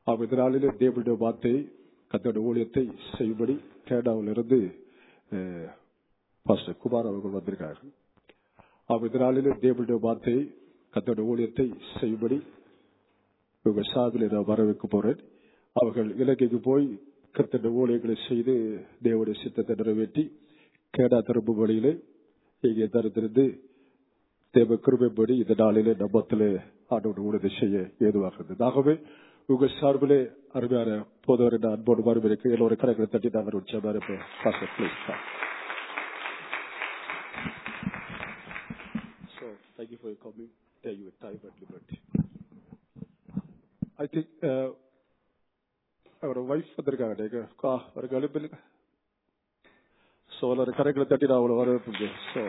அவர் இதனாலே தேவனுடைய வார்த்தை கத்தோட ஊழியத்தை செய்யும்படி கேடாவிலிருந்து பாஸ்டர் குமார் அவர்கள் வந்திருக்கார்கள் அவர் இதனாலே தேவனுடைய வார்த்தை கத்தோட ஊழியத்தை செய்யும்படி இவங்க சார்பில் நான் வர வைக்க போறேன் அவர்கள் இலங்கைக்கு போய் கத்தோட ஊழியர்களை செய்து தேவனுடைய சித்தத்தை நிறைவேற்றி கேடா திரும்ப வழியிலே இங்கே தருத்திருந்து தேவ கிருபைப்படி இந்த நாளிலே நம்மத்திலே ஆண்டோட ஊழியத்தை செய்ய ஏதுவாகிறது ஆகவே உங்கள் சார்பிலே அருமையான போதவர் என்ற அன்போடு மறுபடிக்கு எல்லோரும் கணக்கில் தட்டி நாங்கள் உற்சாகமாக இருப்போம் please So, thank you for your coming. Thank you time at liberty. I think, uh, அவரோட ஒய்ஃப் வந்திருக்காங்க நீங்க கா ஒரு கழிப்பில் ஸோ ஒரு கரைகளை தட்டி நான் அவளை வரவேற்புங்க ஸோ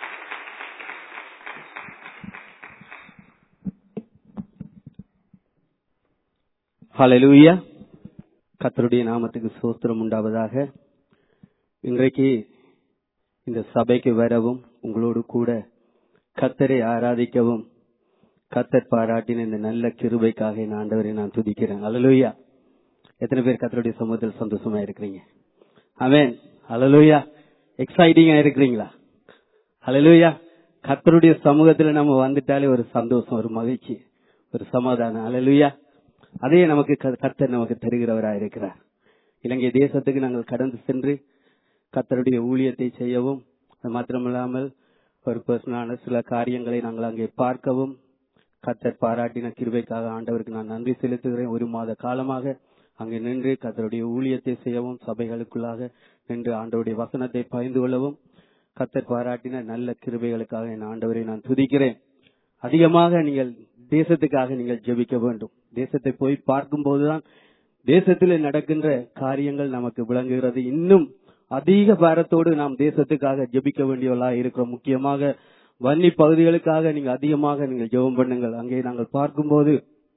ஹalleluya கர்த்தருடைய நாமத்துக்கு சோஸ்திரம் உண்டாவதாக இன்றைக்கு இந்த சபைக்கு வரவும் உங்களோடு கூட கர்த்தரை ஆராதிக்கவும் கர்த்தர் பாராட்டின இந்த நல்ல கிருபைக்காக என் ஆண்டவரை நான் துதிக்கிறேன் ஹalleluya எத்தனை பேர் கர்த்தருடைய சமூகத்தில் சந்தோஷமா இருக்கிறீங்க ஆமென் ஹalleluya எக்ஸைட்டிங்கா இருக்கிறீங்களா ஹalleluya கர்த்தருடைய சமூகத்துல நம்ம வந்துட்டாலே ஒரு சந்தோஷம் ஒரு மகிழ்ச்சி ஒரு சமாதானம் ஹalleluya அதே நமக்கு க- கர்த்தர் நமக்கு தருகிறவராக இருக்கிறார் இலங்கை தேசத்துக்கு நாங்கள் கடந்து சென்று கர்த்தருடைய ஊழியத்தை செய்யவும் அது மாத்திரமில்லாமல் ஒரு பர்சனான சில காரியங்களை நாங்கள் அங்கே பார்க்கவும் கர்த்தர் பாராட்டின கிருபைக்காக ஆண்டவருக்கு நான் நன்றி செலுத்துகிறேன் ஒரு மாத காலமாக அங்கே நின்று கர்த்தருடைய ஊழியத்தை செய்யவும் சபைகளுக்குள்ளாக நின்று ஆண்டவருடைய வசனத்தை பகிர்ந்து கொள்ளவும் கர்த்தர் பாராட்டின நல்ல கிருபைகளுக்காக என் ஆண்டவரை நான் துதிக்கிறேன் அதிகமாக நீங்கள் தேசத்துக்காக நீங்கள் ஜெபிக்க வேண்டும் தேசத்தை போய் பார்க்கும்போதுதான் தேசத்தில் நடக்கின்ற காரியங்கள் நமக்கு விளங்குகிறது இன்னும் அதிக பாரத்தோடு நாம் தேசத்துக்காக ஜெபிக்க வேண்டியவர்களா இருக்கிறோம் முக்கியமாக வன்னி பகுதிகளுக்காக நீங்க அதிகமாக நீங்கள் ஜெபம் பண்ணுங்கள் அங்கே நாங்கள் பார்க்கும்போது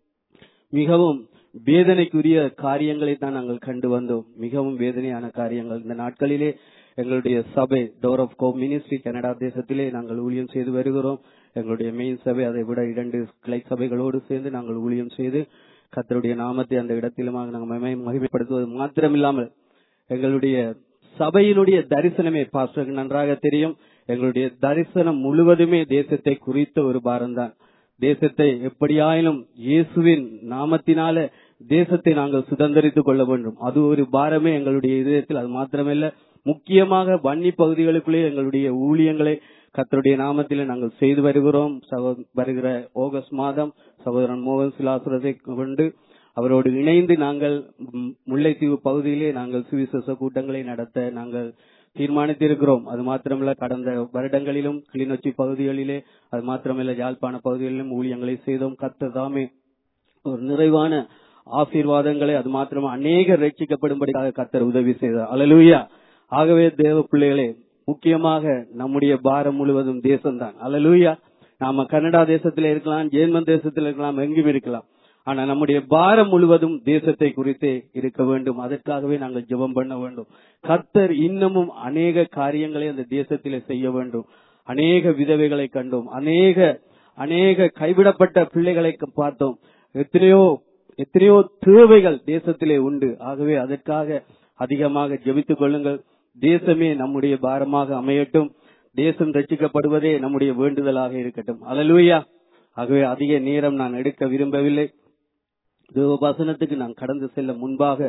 மிகவும் வேதனைக்குரிய காரியங்களை தான் நாங்கள் கண்டு வந்தோம் மிகவும் வேதனையான காரியங்கள் இந்த நாட்களிலே எங்களுடைய சபை door of go ministry Canada தேசத்திலே நாங்கள் ஊழியம் செய்து வருகிறோம் எங்களுடைய மெயின் சபை அதை விட இரண்டு கிளை சபைகளோடு சேர்ந்து நாங்கள் ஊழியம் செய்து கர்த்தருடைய நாமத்தை அந்த இடத்திலுமாக நாங்கள் மகிமை- மகிமைப்படுத்துவது மாத்திரமில்லாமல் எங்களுடைய சபையினுடைய தரிசனமே பாஸ்டருக்கு நன்றாக தெரியும் எங்களுடைய தரிசனம் முழுவதுமே தேசத்தை குறித்த ஒரு பாரம்தான் தேசத்தை எப்படியாயினும் இயேசுவின் நாமத்தினால தேசத்தை நாங்கள் சுதந்திரித்துக் கொள்ள வேண்டும் அது ஒரு பாரமே எங்களுடைய இதயத்தில் அது மாத்திரமல்ல முக்கியமாக வன்னி பகுதிகளுக்குள்ளே எங்களுடைய ஊழியங்களை கர்த்தருடைய நாமத்தில் நாங்கள் செய்து வருகிறோம் சகோ- வருகிற ஆகஸ்ட் மாதம் சகோதரன் மோகன் சிலாசுரத்தை கொண்டு அவரோடு இணைந்து நாங்கள் ம், முல்லைத்தீவு பகுதியிலே நாங்கள் சுவிசேஷ கூட்டங்களை நடத்த நாங்கள் தீர்மானித்திருக்கிறோம் அது மாத்திரமல்ல கடந்த வருடங்களிலும் கிளிநொச்சி பகுதிகளிலே அது மாத்திரமல்ல யாழ்ப்பாண பகுதிகளிலும் ஊழியங்களை செய்தோம் கர்த்தர் தாமே ஒரு நிறைவான ஆசீர்வாதங்களை அது மாத்திரமா அநேக ரட்சிக்கப்படும்படியாக கர்த்தர் உதவி செய்தார் அலலுயா ஆகவே தேவ பிள்ளைகளே முக்கியமாக நம்முடைய பாரம் முழுவதும் தேசம்தான் அலலுயா நாம கனடா தேசத்துல இருக்கலாம் ஜேர்மன் தேசத்துல இருக்கலாம் எங்கும் இருக்கலாம் ஆனா நம்முடைய பாரம் முழுவதும் தேசத்தை குறித்தே இருக்க வேண்டும் அதற்காகவே நாங்கள் ஜெபம் பண்ண வேண்டும் கர்த்தர் இன்னமும் அநேக காரியங்களை அந்த தேசத்திலே செய்ய வேண்டும் அநேக விதவைகளை கண்டோம் அநேக அநேக கைவிடப்பட்ட பிள்ளைகளை பார்த்தோம் எத்தனையோ எத்தனையோ தேவைகள் தேசத்திலே உண்டு ஆகவே அதற்காக அதிகமாக ஜெபித்துக் கொள்ளுங்கள் தேசமே நம்முடைய பாரமாக அமையட்டும் தேசம் ரட்சிக்கப்படுவதே நம்முடைய வேண்டுதலாக இருக்கட்டும் அலலுயா ஆகவே அதிக நேரம் நான் எடுக்க விரும்பவில்லை தேவபாசனத்துக்கு நான் கடந்து செல்ல முன்பாக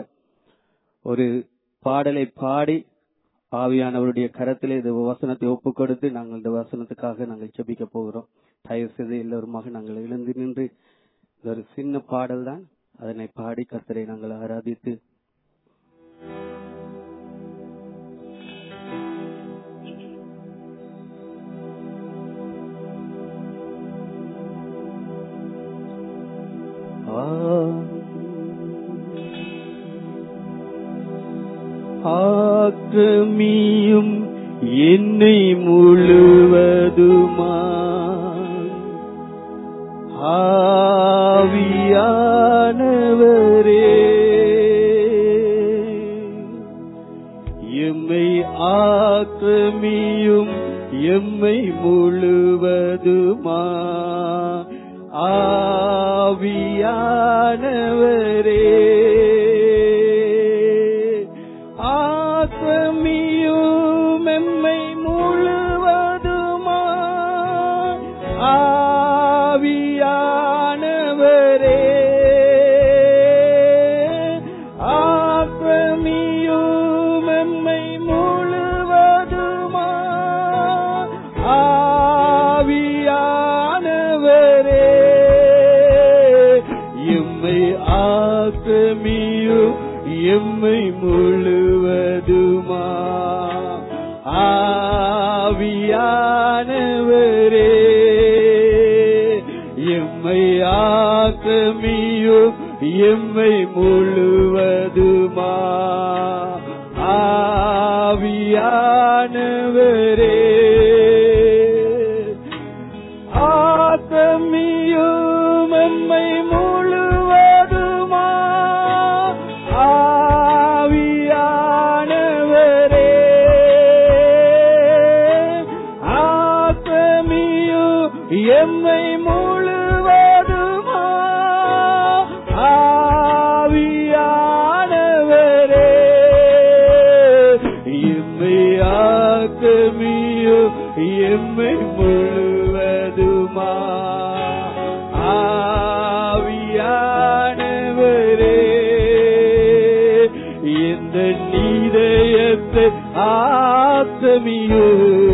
ஒரு பாடலை பாடி ஆவியானவருடைய கரத்திலே இந்த வசனத்தை ஒப்புக் கொடுத்து நாங்கள் இந்த வசனத்துக்காக நாங்கள் ஜெபிக்க போகிறோம் தயவு செய்து எல்லோருமாக நாங்கள் எழுந்து நின்று இது ஒரு சின்ன பாடல் தான் அதனை பாடி கர்த்தரை நாங்கள் ஆராதித்து ஆக்கமியும் என்னை முழுவதுமா ஆவியானவரே எம்மை ஆக்கமியும் எம்மை முழுவதுமா ஆவியானவரே எம்மை ஆக்கமியோ எம்மை முழுவதுமா ஆவியானவரே எம்மை ஆக்கமியோ எம்மை முழுவதுமா ஆவியானவரே ஆத்தமியும் எம்மை முழுவதுமா ஆவியானவரே ஆத்தமியும் எம்மை முழுவதுமா ஆவியானவரே எம்மை ஆக்கமியோ எம்மை முழுவதுமா ஆவியானவரே இந்த நீதயத்தை ஆக்கமியோ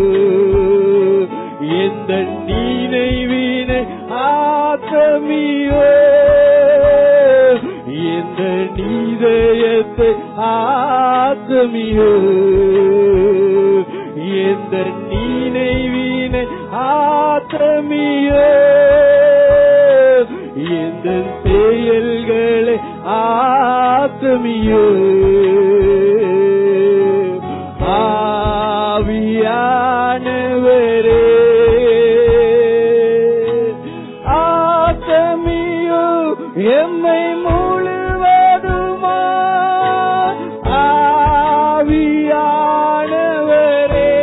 எந்த நினைவினை ஆக்கமியோ எந்த நீதயத்தை ஆக்கமியோ எந்த நினைவினை ஆக்கமியோ எந்த செயல்களை ஆக்கமியோ ஆவியானவரே ஆக்கமியோ எம்மை முழுவதுமா ஆவியானவரே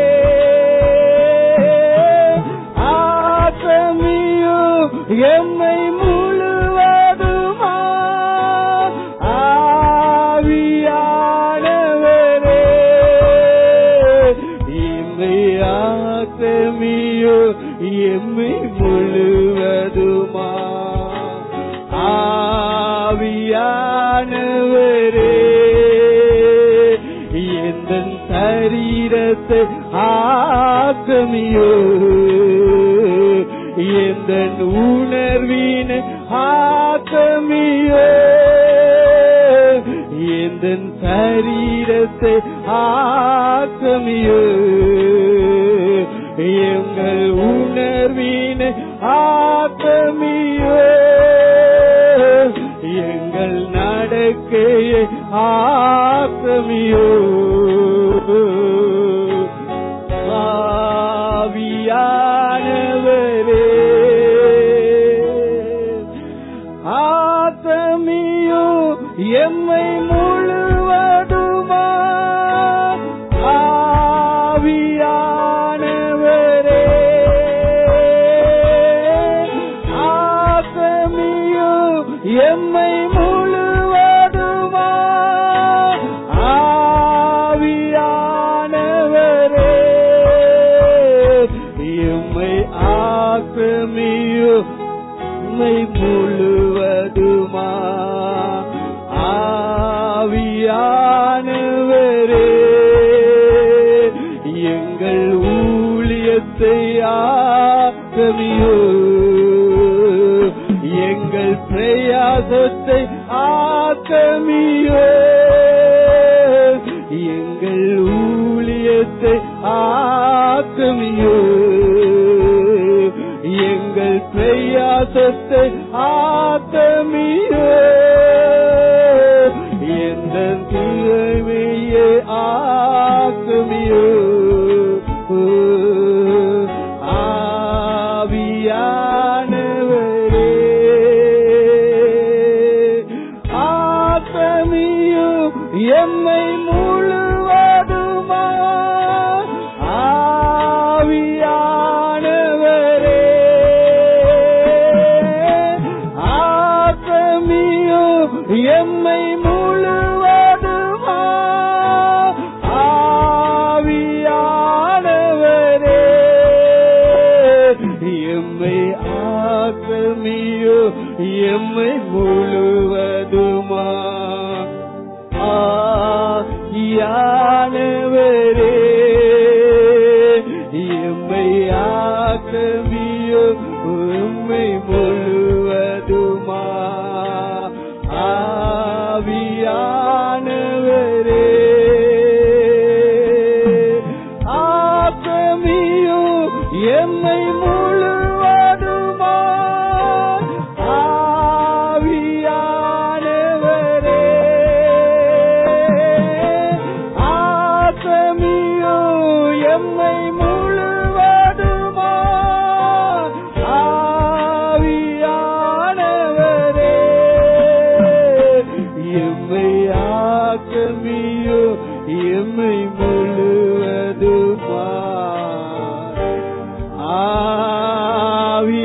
ஆக்கமியோ எம்மை முழுவதுமா ஆவியானவரே இம்மை ஆக்கமியோ எம்மை முழுவதுமா ஆவியானவரே எந்த சரீரத்தை ஆக்கமியோ எந்த உணர்வினை ஆக்கமியோ எந்த சரீரத்தை ஆக்கமியோ எங்கள் உணர்வினை ஆக்கமியோ எங்கள் நடக்கையை ஆக்கமியோ ஆவியானவரே ஆக்கமியோ எம்மை முழுவதுமா ஆவியானவரே ஆக்கமியோ எம்மை முழுவதுமா ஆவியானவரே எம்மை ஆக்கமியோ எம்மை முழுவதுமா ஆவியானவரே எங்கள் ஊழியத்தை ஆக்கமியோ எங்கள் பிரயாசத்தை ஆக்கமியோ எங்கள் ஊழியத்தை ஆக்கமியோ எங்கள் பிரயாசத்தை ஆக்கமியோ எந்த தீமையை ஆக்கமியோ ஆவியானவரே ஆக்கமியோ எம்மை முழுவதுமா ஆவியானவரே ஆக்கமியோ எம்மை முழுவதுமா ஆவியானவரே எம்மை ஆக்கமியோ எம்மை முழுவதுமா ஆவியானவரே எம்மை ஆக்கமியோ உம்மை முழுவதுமா ஆக்கமியோ எம்மை முழுவதுமா ஆவி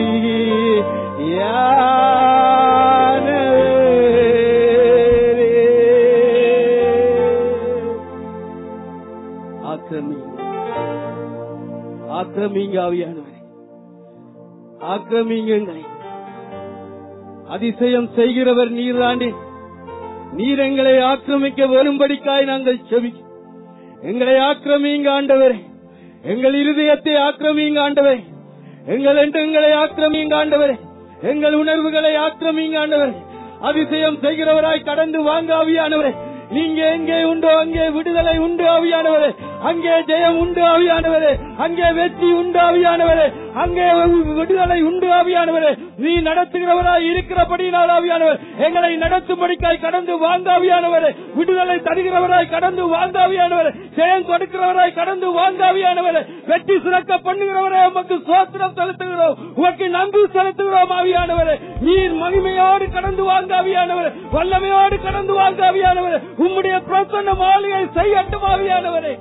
ஆக்கிரமிங்க ஆக்கிரமிங்க ஆவியானவரே ஆக்கிரமிங்க எங்களை அதிசயம் செய்கிறவர் நீர்தாண்டி நீர் எங்களை ஆக்கிரமிக்க வரும்படிக்காய் நாங்கள் செவி எங்களை ஆக்கிரமிங்க ஆண்டவரே எங்கள் இருதயத்தை ஆக்கிரமிங்க ஆண்டவரே எங்கள் எண்ணங்களை ஆக்கிரமிங்க ஆண்டவரே எங்கள் உணர்வுகளை ஆக்கிரமிங்க ஆண்டவரே அதிசயம் செய்கிறவராய் கடந்து வாங்க ஆவியானவரே நீங்க எங்கே உண்டோ அங்கே விடுதலை உண்டு ஆவியானவரே அங்கே ஜெயம் உண்டு ஆவியானவரே அங்கே வெற்றி உண்டு ஆவியானவரே அங்கே விடுதலை உண்டு ஆவியானவரே நீ நடத்துகிறவராய் இருக்கிறபடினால் ஆவியானவர் எங்களை நடத்தும்படிக்காய் கடந்து வாங்க ஆவியானவரே விடுதலை தருகிறவராய் கடந்து வாங்க ஆவியானவரே ஜெயம் கொடுக்கிறவராய் கடந்து வாங்க ஆவியானவரே வெற்றி சிறக்க பண்ணுகிறவரே உமக்கு சோத்திரம் செலுத்துகிறோம் உமக்கு நம்பி செலுத்துகிறோம் ஆவியானவரே நீர் மகிமையோடு கடந்து வாங்க ஆவியானவரே வல்லமையோடு கடந்து வாங்க ஆவியானவரே உம்முடைய பிரசன்ன மாளிகை செய்யட்டும் ஆவியானவரே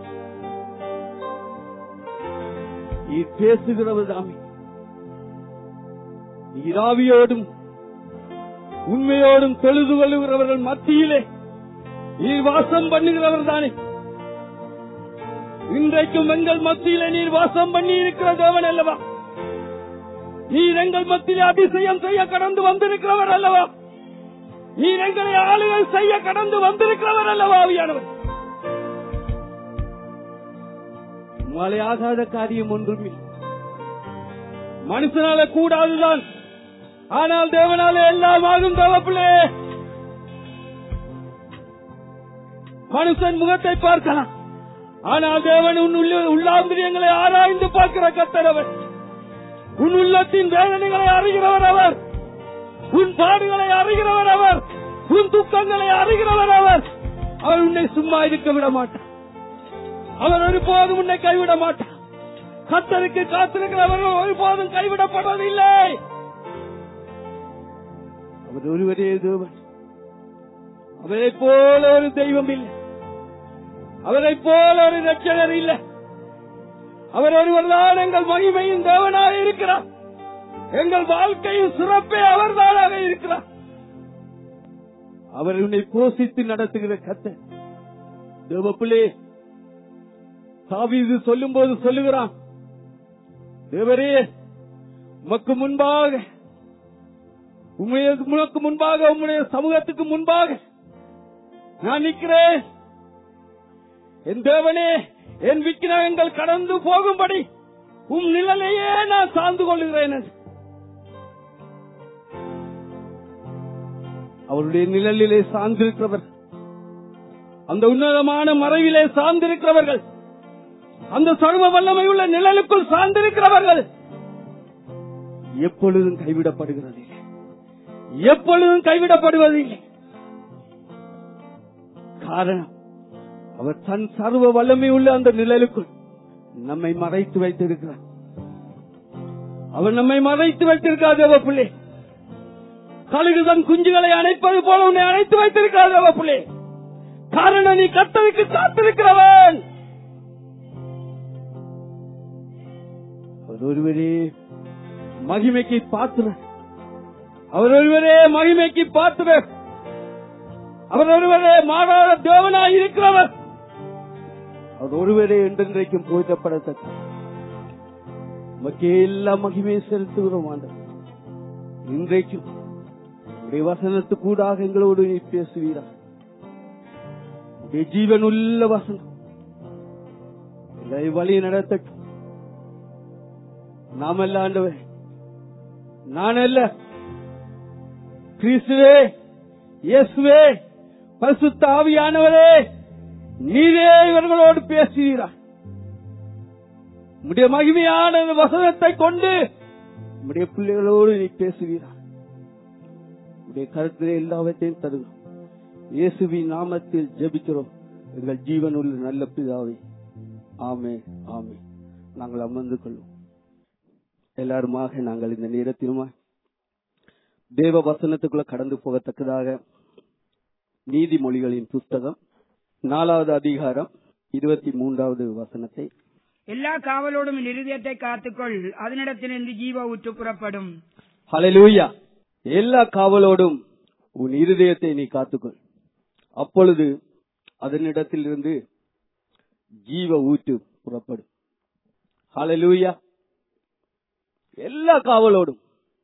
நீர் பேசுகிறவர் தாமே நீராவியோடும் உண்மையோடும் தொழுது கொள்ளுகிறவர்கள் மத்தியிலே நீர் வாசம் பண்ணுகிறவர் தானே இன்றைக்கும் எங்கள் மத்தியிலே நீர் வாசம் பண்ணி இருக்கிற தேவன் அல்லவா நீர் எங்கள் மத்தியிலே அதிசயம் செய்ய கடந்து வந்திருக்கிறவர் அல்லவா நீர் எங்களை ஆளுகை செய்ய கடந்து வந்திருக்கிறவர் அல்லவா ஆவியானவர் உங்களை ஆகாத காரியம் ஒன்றும் இல்லை மனுஷனால கூடாதுதான் ஆனால் தேவனால எல்லாம் ஆகும் தேவப்பிள்ளே மனுஷன் முகத்தை பார்க்கலாம் ஆனால் தேவன் உன் உள்ள- உள்ளாந்திரியங்களை ஆராய்ந்து பார்க்கிற கத்தரவர் உன் உள்ளத்தின் வேதனைகளை அறிகிறவர் அவர் உன் பாடுகளை அறிகிறவர் அவர் உன் துக்கங்களை அறிகிறவர் அவர் அவர் உன்னை சும்மா இருக்க விட மாட்டார் அவர் ஒருபோதும் உன்னை கைவிட மாட்டார் கத்தருக்கு காத்திருக்கிறவர்கள் ஒருபோதும் கைவிடப்படுவதில்லை அவர் ஒருவரே தேவன் அவரை போல ஒரு தெய்வம் இல்லை அவரை போல ஒரு ரட்சகர் இல்லை அவர் ஒருவர்தான் எங்கள் மகிமையின் தேவனாக இருக்கிறார் எங்கள் வாழ்க்கையின் சிறப்பே அவர்தானாக இருக்கிறார் அவர் உன்னை போஷித்து நடத்துகிற கத்த தேவப்பிள்ளே தாவீது சொல்லும் போது சொல்லுகிறான் தேவரே உமக்கு முன்பாக உம்முடைய உனக்கு முன்பாக உம்முடைய சமூகத்துக்கு முன்பாக நான் நிற்கிறேன் என் தேவனே என் விக்கிரகங்கள் கடந்து போகும்படி உம் நிழலையே நான் சார்ந்து கொள்கிறேன் என்று. அவருடைய நிழலிலே சார்ந்திருக்கிறவர் அந்த உன்னதமான மறைவிலே சார்ந்திருக்கிறவர்கள் அந்த சர்வ வல்லமை உள்ள நிழலுக்குள் சார்ந்திருக்கிறவர்கள் எப்பொழுதும் கைவிடப்படுகிறதில்லை எப்பொழுதும் கைவிடப்படுவதில்லை காரணம் அவர் தன் சர்வ வல்லமை உள்ள அந்த நிழலுக்குள் நம்மை மறைத்து வைத்திருக்கிறார் அவர் நம்மை மறைத்து வைத்திருக்கார் தேவ பிள்ளை கழுகு தன் குஞ்சுகளை அணைப்பது போல உன்னை அணைத்து வைத்திருக்கார் தேவ பிள்ளை காரணம் நீ கத்தருக்கு காத்திருக்கிறவன் அவர் ஒருவரே மகிமைக்கு பாத்துவர் அவர் ஒருவரே மகிமைக்கு பாத்துவர் அவர் ஒருவரே மாறாத தேவனாய் இருக்கிறவர் அவர் ஒருவரே என்றென்றைக்கும் போற்றப்படத்தக்க உமக்கே எல்லா மகிமையை செலுத்துகிறோம் ஆண்டவர் இன்றைக்கும் உடைய வசனத்துக்கூடாக எங்களோடு நீ பேசுவீரா உடைய ஜீவன் உள்ள வசனம் எங்களை வழி நடத்தட்டும் நாம் அல்ல ஆண்டவர் நான் அல்ல கிறிஸ்துவே இயேசுவே பரிசுத்த ஆவியானவரே நீரே இவர்களோடு பேசுகிறார் உம்முடைய மகிமையான அந்த வசனத்தை கொண்டு உம்முடைய பிள்ளைகளோடு நீ பேசுகிறார் உடைய கருத்திலே எல்லாவற்றையும் தருகிறோம் இயேசுவின் நாமத்தில் ஜெபிக்கிறோம் எங்கள் ஜீவன் உள்ள நல்ல பிதாவே ஆமே ஆமே நாங்கள் அமர்ந்து கொள்வோம் எல்லாருமாக நாங்கள் இந்த நேரத்திலுமா தேவ வசனத்துக்குள்ள கடந்து போகத்தக்கதாக நீதிமொழிகளின் புஸ்தகம் நாலாவது அதிகாரம் இருபத்தி மூன்றாவது வசனத்தை எல்லா காவலோடும் உன் இருதயத்தை காத்துக்கொள் அதனிடத்திலிருந்து ஜீவ ஊற்று புறப்படும் ஹalleluya எல்லா காவலோடும் உன் இருதயத்தை நீ காத்துக்கொள் அப்பொழுது அதனிடத்திலிருந்து ஜீவ ஊற்று புறப்படும் ஹalleluya எல்லா காவலோடும்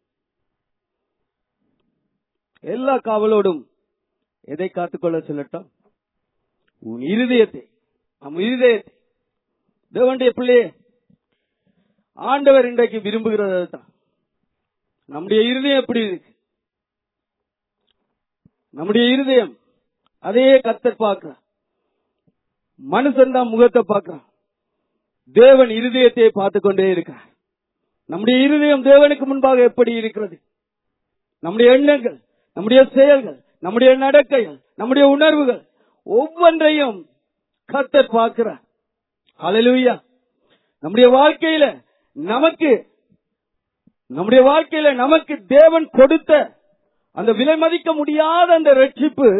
எல்லா காவலோடும் எதை காத்துக்கொள்ள சொல்லட்டும் உன் இருதயத்தை நம் இருதயத்தை தேவனுடைய பிள்ளையே ஆண்டவர் இன்றைக்கு விரும்புகிறது தான் நம்முடைய இருதயம் எப்படி இருக்கு நம்முடைய இருதயம் அதையே கத்தர் பார்க்கிறார் மனுஷன் தான் முகத்தை பார்க்கிறான் தேவன் இருதயத்தை பார்த்து கொண்டே இருக்கிறார் நம்முடைய இருதயம் தேவனுக்கு முன்பாக எப்படி இருக்கிறது நம்முடைய எண்ணங்கள் நம்முடைய செயல்கள் நம்முடைய நடக்கைகள் நம்முடைய உணர்வுகள் ஒவ்வொன்றையும் கத்தர் பார்க்கிறார் ஹalleluya நம்முடைய வாழ்க்கையில நமக்கு நம்முடைய வாழ்க்கையில நமக்கு தேவன் கொடுத்த அந்த விலை மதிக்க முடியாத அந்த ரட்சிப்பு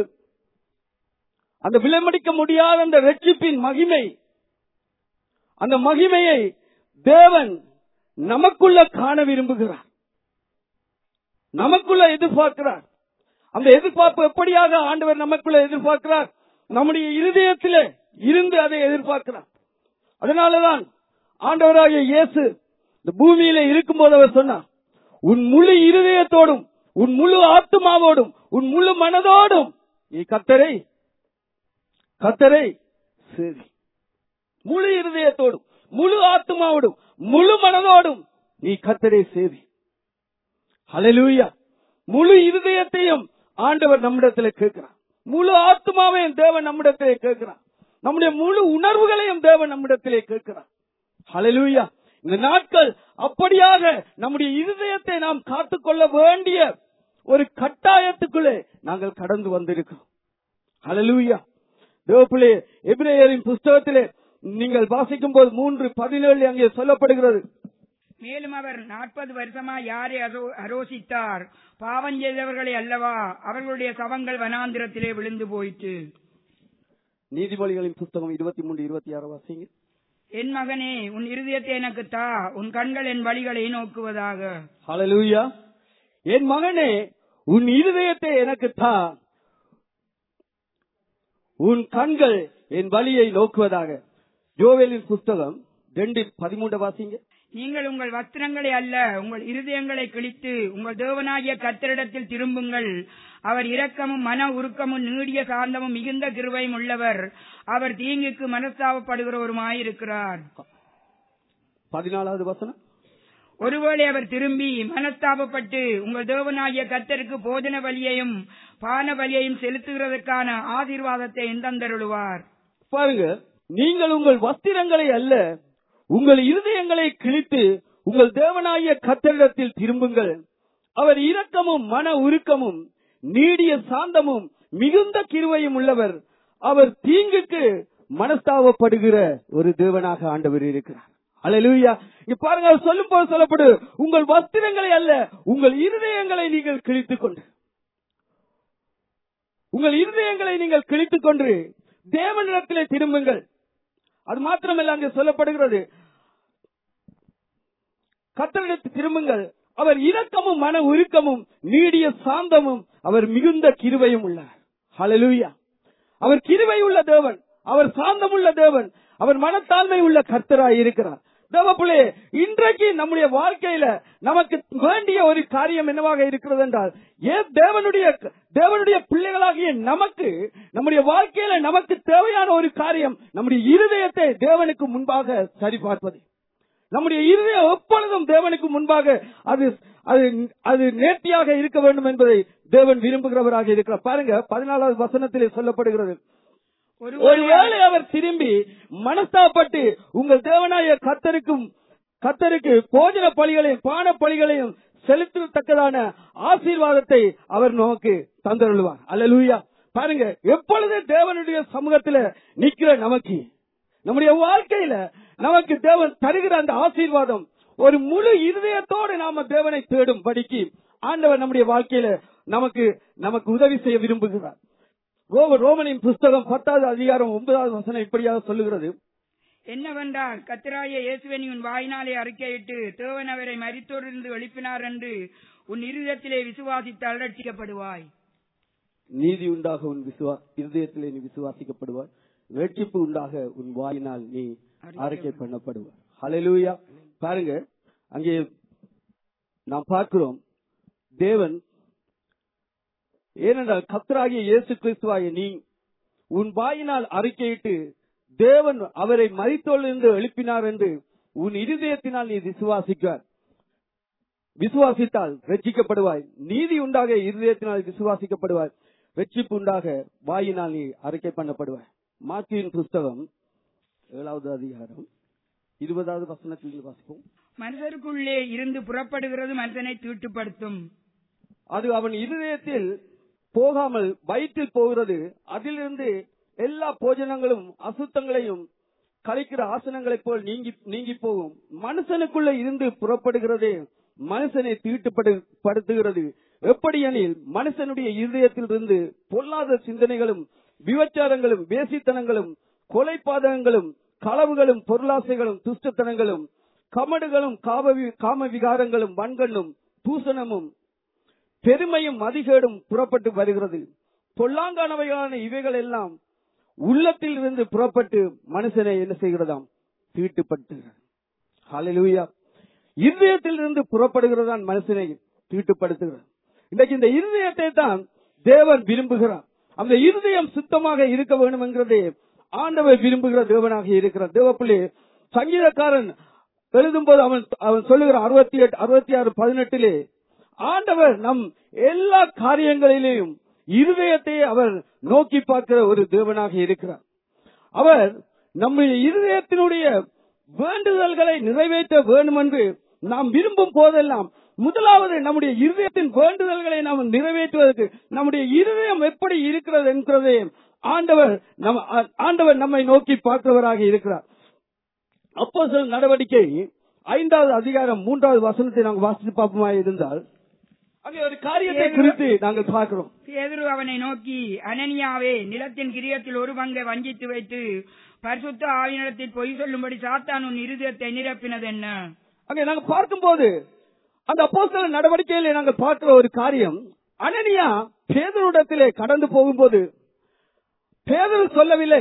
அந்த விலை மதிக்க முடியாத அந்த ரட்சிப்பின் மகிமை அந்த மகிமையை தேவன் நமக்குள்ள காண விரும்புகிறார் நமக்குள்ள எதிர்பார்க்கிறார் அந்த எதிர்பார்ப்பு எப்படியாக ஆண்டவர் நமக்குள்ள எதிர்பார்க்கிறார் நம்முடைய இருதயத்திலே இருந்து அதை எதிர்பார்க்கிறார் அதனாலதான் ஆண்டவராகிய இயேசு இந்த பூமியில இருக்கும்போது அவர் சொன்னார் உன் முழு இருதயத்தோடும் உன் முழு ஆத்மாவோடும் உன் முழு மனதோடும் நீ கத்தரை கத்தரை சரி முழு இருதயத்தோடும் முழு ஆத்மாவோடும் முழு மனதோடும் நீ கத்தரை சேவி ஹalleluya முழு இருதயத்தையும் ஆண்டவர் நம்மிடத்தில் கேட்கிறார் முழு ஆத்மாவையும் தேவன் நம்மிடத்திலே கேட்கிறார் நம்முடைய முழு உணர்வுகளையும் தேவன் நம்மிடத்திலே கேட்கிறார் ஹalleluya இந்த நாட்கள் அப்படியாக நம்முடைய இருதயத்தை நாம் காத்துக்கொள்ள வேண்டிய ஒரு கட்டாயத்துக்குள்ளே நாங்கள் கடந்து வந்திருக்கிறோம் ஹalleluya தேவப்பிள்ளை எபிரேயரின் புஸ்தகத்திலே நீங்கள் வாசிக்கும் போது மூன்று பதினேழு அங்கே சொல்லப்படுகிறது மேலும் அவர் நாற்பது வருஷமா யாரை அரோ- அரோசித்தார் பாவம் செய்தவர்களை அல்லவா அவர்களுடைய சவங்கள் வனாந்திரத்திலே விழுந்து போயிற்று நீதிமொழிகளின் புஸ்தகம் இருபத்தி மூன்று இருபத்தி ஆறு வாசிங்க என் மகனே உன் இருதயத்தை எனக்கு தா உன் கண்கள் என் வழிகளை நோக்குவதாக ஹalleluya என் மகனே உன் இருதயத்தை எனக்கு தா உன் கண்கள் என் வழியை நோக்குவதாக யோவேலின் புஸ்தகம் ரெண்டு பதிமூன்று வாசிங்க நீங்கள் உங்கள் வஸ்திரங்களை அல்ல உங்கள் இருதயங்களை கிழித்து உங்கள் தேவனாகிய கத்தரிடத்தில் திரும்புங்கள் அவர் இரக்கமும் மன உருக்கமும் நீடிய சாந்தமும் மிகுந்த கிருபையும் உள்ளவர் அவர் தீங்குக்கு மனஸ்தாபப்படுகிறவருமாயிருக்கிறார் பதினாலாவது வசனம் ஒருவேளை அவர் திரும்பி மனஸ்தாபப்பட்டு உங்கள் தேவனாகிய கத்தருக்கு போஜன பலியையும் பான பலியையும் செலுத்துகிறதற்கான ஆசீர்வாதத்தை எந்தந்தருளுவார் பாருங்க நீங்கள் உங்கள் வஸ்திரங்களை அல்ல உங்கள் இருதயங்களை கிழித்து உங்கள் தேவனாகிய கத்தரிடத்தில் திரும்புங்கள் அவர் இரக்கமும் மன உருக்கமும் நீடிய சாந்தமும் மிகுந்த கிருவையும் உள்ளவர் அவர் தீங்குக்கு மனஸ்தாபப்படுகிற ஒரு தேவனாக ஆண்டவர் இருக்கிறார் அல்லேலூயா இங்க பாருங்க அவர் சொல்லும் போது சொல்லப்படு உங்கள் வஸ்திரங்களை அல்ல உங்கள் இருதயங்களை நீங்கள் கிழித்துக் கொண்டு உங்கள் இருதயங்களை நீங்கள் கிழித்துக் கொண்டு தேவனிடத்திலே திரும்புங்கள் அது மாத்திரமல்ல அங்கே சொல்லப்படுகிறது கத்தரிடத்து திரும்புங்கள் அவர் இரக்கமும் மன உருக்கமும் நீடிய சாந்தமும் அவர் மிகுந்த கிருபையும் உள்ளார் ஹalleluya அவர் கிருபை உள்ள தேவன் அவர் சாந்தமுள்ள தேவன் அவர் மனத்தாழ்மை உள்ள கர்த்தராய் இருக்கிறார் தேவப்புலே இன்றைக்கு நம்முடைய வாழ்க்கையில நமக்கு வேண்டிய ஒரு காரியம் என்னவாக இருக்கிறது என்றால் ஏன் தேவனுடைய தேவனுடைய பிள்ளைகளாகிய நமக்கு நம்முடைய வாழ்க்கையில நமக்கு தேவையான ஒரு காரியம் நம்முடைய இருதயத்தை தேவனுக்கு முன்பாக சரிபார்ப்பது நம்முடைய இருதயம் எப்பொழுதும் தேவனுக்கு முன்பாக அது அது அது நேர்த்தியாக இருக்க வேண்டும் என்பதை தேவன் விரும்புகிறவராக இருக்கிறார் பாருங்க பதினாலாவது வசனத்திலே சொல்லப்படுகிறது ஒருவேளை அவர் திரும்பி மனஸ்தாப்பட்டு உங்கள் தேவனாய கத்தருக்கும் கத்தருக்கு போஜன பலிகளையும் பான பலிகளையும் செலுத்தத்தக்கதான ஆசீர்வாதத்தை அவர் நமக்கு தந்தருள்வார் அல்லேலூயா பாருங்க எப்பொழுது தேவனுடைய சமூகத்துல நிக்கிற நமக்கு நம்முடைய வாழ்க்கையில நமக்கு தேவன் தருகிற அந்த ஆசீர்வாதம் ஒரு முழு இருதயத்தோடு நாம தேவனை தேடும் படிக்கு ஆண்டவர் நம்முடைய வாழ்க்கையில நமக்கு நமக்கு உதவி செய்ய விரும்புகிறார் ரோம ரோமனின் புஸ்தகம் பத்தாவது அதிகாரம் ஒன்பதாவது வசனம் இப்படியாக சொல்லுகிறது என்னவென்றால் கத்திராய இயேசுவை நீ உன் வாயினாலே அறிக்கையிட்டு தேவன் அவரை மரித்தோரிலிருந்து எழுப்பினார் என்று உன் இருதயத்திலே விசுவாசித்தால் ரட்சிக்கப்படுவாய் நீதி உண்டாக உன் விசுவா இருதயத்திலே நீ விசுவாசிக்கப்படுவாய் ரட்சிப்பு உண்டாக உன் வாயினால் நீ அறிக்கை பண்ணப்படுவாய் ஹalleluya பாருங்க அங்கே நாம் பார்க்கிறோம் தேவன் ஏனென்றால் கத்தராகிய இயேசு கிறிஸ்துவாய நீ உன் வாயினால் அறிக்கையிட்டு தேவன் அவரை மரித்தோலிருந்து எழுப்பினார் என்று உன் இருதயத்தினால் நீ விசுவாசிக்க விசுவாசித்தால் ரட்சிக்கப்படுவாய் நீதி உண்டாக இருதயத்தினால் விசுவாசிக்கப்படுவாய் ரட்சிப்பு உண்டாக வாயினால் நீ அறிக்கை பண்ணப்படுவாய் மாத்தியின் புஸ்தகம் ஏழாவது அதிகாரம் இருபதாவது வசனத்தில் வாசிப்போம் மனிதருக்குள்ளே இருந்து புறப்படுகிறது மனிதனை தீட்டுப்படுத்தும் அது அவன் இருதயத்தில் போகாமல் வயிற்றில் போகிறது அதிலிருந்து எல்லா போஜனங்களும் அசுத்தங்களையும் கலைக்கிற ஆசனங்களைப் போல் நீங்கி நீங்கி போகும் மனுஷனுக்குள்ள இருந்து புறப்படுகிறதே மனுஷனை தீட்டுப்படு படுத்துகிறது எப்படி எனில் மனுஷனுடைய இருதயத்திலிருந்து பொல்லாத சிந்தனைகளும் விபச்சாரங்களும் வேசித்தனங்களும் கொலைபாதகங்களும் களவுகளும் பொருளாசைகளும் துஷ்டத்தனங்களும் கமடுகளும் காம- காம விகாரங்களும் வன்கண்ணும் தூசணமும் பெருமையும் மதிகேடும் புறப்பட்டு வருகிறது பொல்லாங்கானவைகளான இவைகள் எல்லாம் உள்ளத்தில் இருந்து புறப்பட்டு மனுஷனை என்ன செய்கிறதாம் தீட்டுப்பட்டு ஹalleluya இருதயத்தில் இருந்து புறப்படுகிறதான் மனுஷனை தீட்டுப்படுத்துகிறது இன்றைக்கு இந்த இருதயத்தை தான் தேவன் விரும்புகிறார் அந்த இருதயம் சுத்தமாக இருக்க வேண்டும் என்கிறதே ஆண்டவர் விரும்புகிற தேவனாக இருக்கிறார் தேவப்பிள்ளை சங்கீதக்காரன் எழுதும்போது அவன் அவன் சொல்லுகிற அறுபத்தி எட்டு அறுபத்தி ஆறு பதினெட்டிலே ஆண்டவர் நம் எல்லா காரியங்களிலேயும் இருதயத்தை அவர் நோக்கி பார்க்கிற ஒரு தேவனாக இருக்கிறார் அவர் நம்முடைய இருதயத்தினுடைய வேண்டுதல்களை நிறைவேற்ற வேண்டும் என்று நாம் விரும்பும் போதெல்லாம் முதலாவது நம்முடைய இருதயத்தின் வேண்டுதல்களை நாம் நிறைவேற்றுவதற்கு நம்முடைய இருதயம் எப்படி இருக்கிறது என்கிறதை ஆண்டவர் நம் ஆண்டவர் நம்மை நோக்கி பார்க்கிறவராக இருக்கிறார் அப்போ நடவடிக்கை ஐந்தாவது அதிகாரம் மூன்றாவது வசனத்தை நாங்கள் வாசித்து பார்ப்போமா இருந்தால் அங்கே ஒரு காரியத்தை குறித்து நாங்கள் பார்க்கிறோம் பேதுரு அவனை நோக்கி அனனியாவே நிலத்தின் கிரியத்தில் ஒரு பங்கை வஞ்சித்து வைத்து பரிசுத்த ஆவினிடத்தில் பொய் சொல்லும்படி சாத்தான் உன் இருதயத்தை நிரப்பினது என்ன அங்கே நாங்கள் பார்க்கும்போது அந்த அப்போஸ்தல நடவடிக்கையிலே நாங்கள் பார்க்கிற ஒரு காரியம் அனனியா பேதரிடத்திலே கடந்து போகும்போது பேதரு சொல்லவில்லை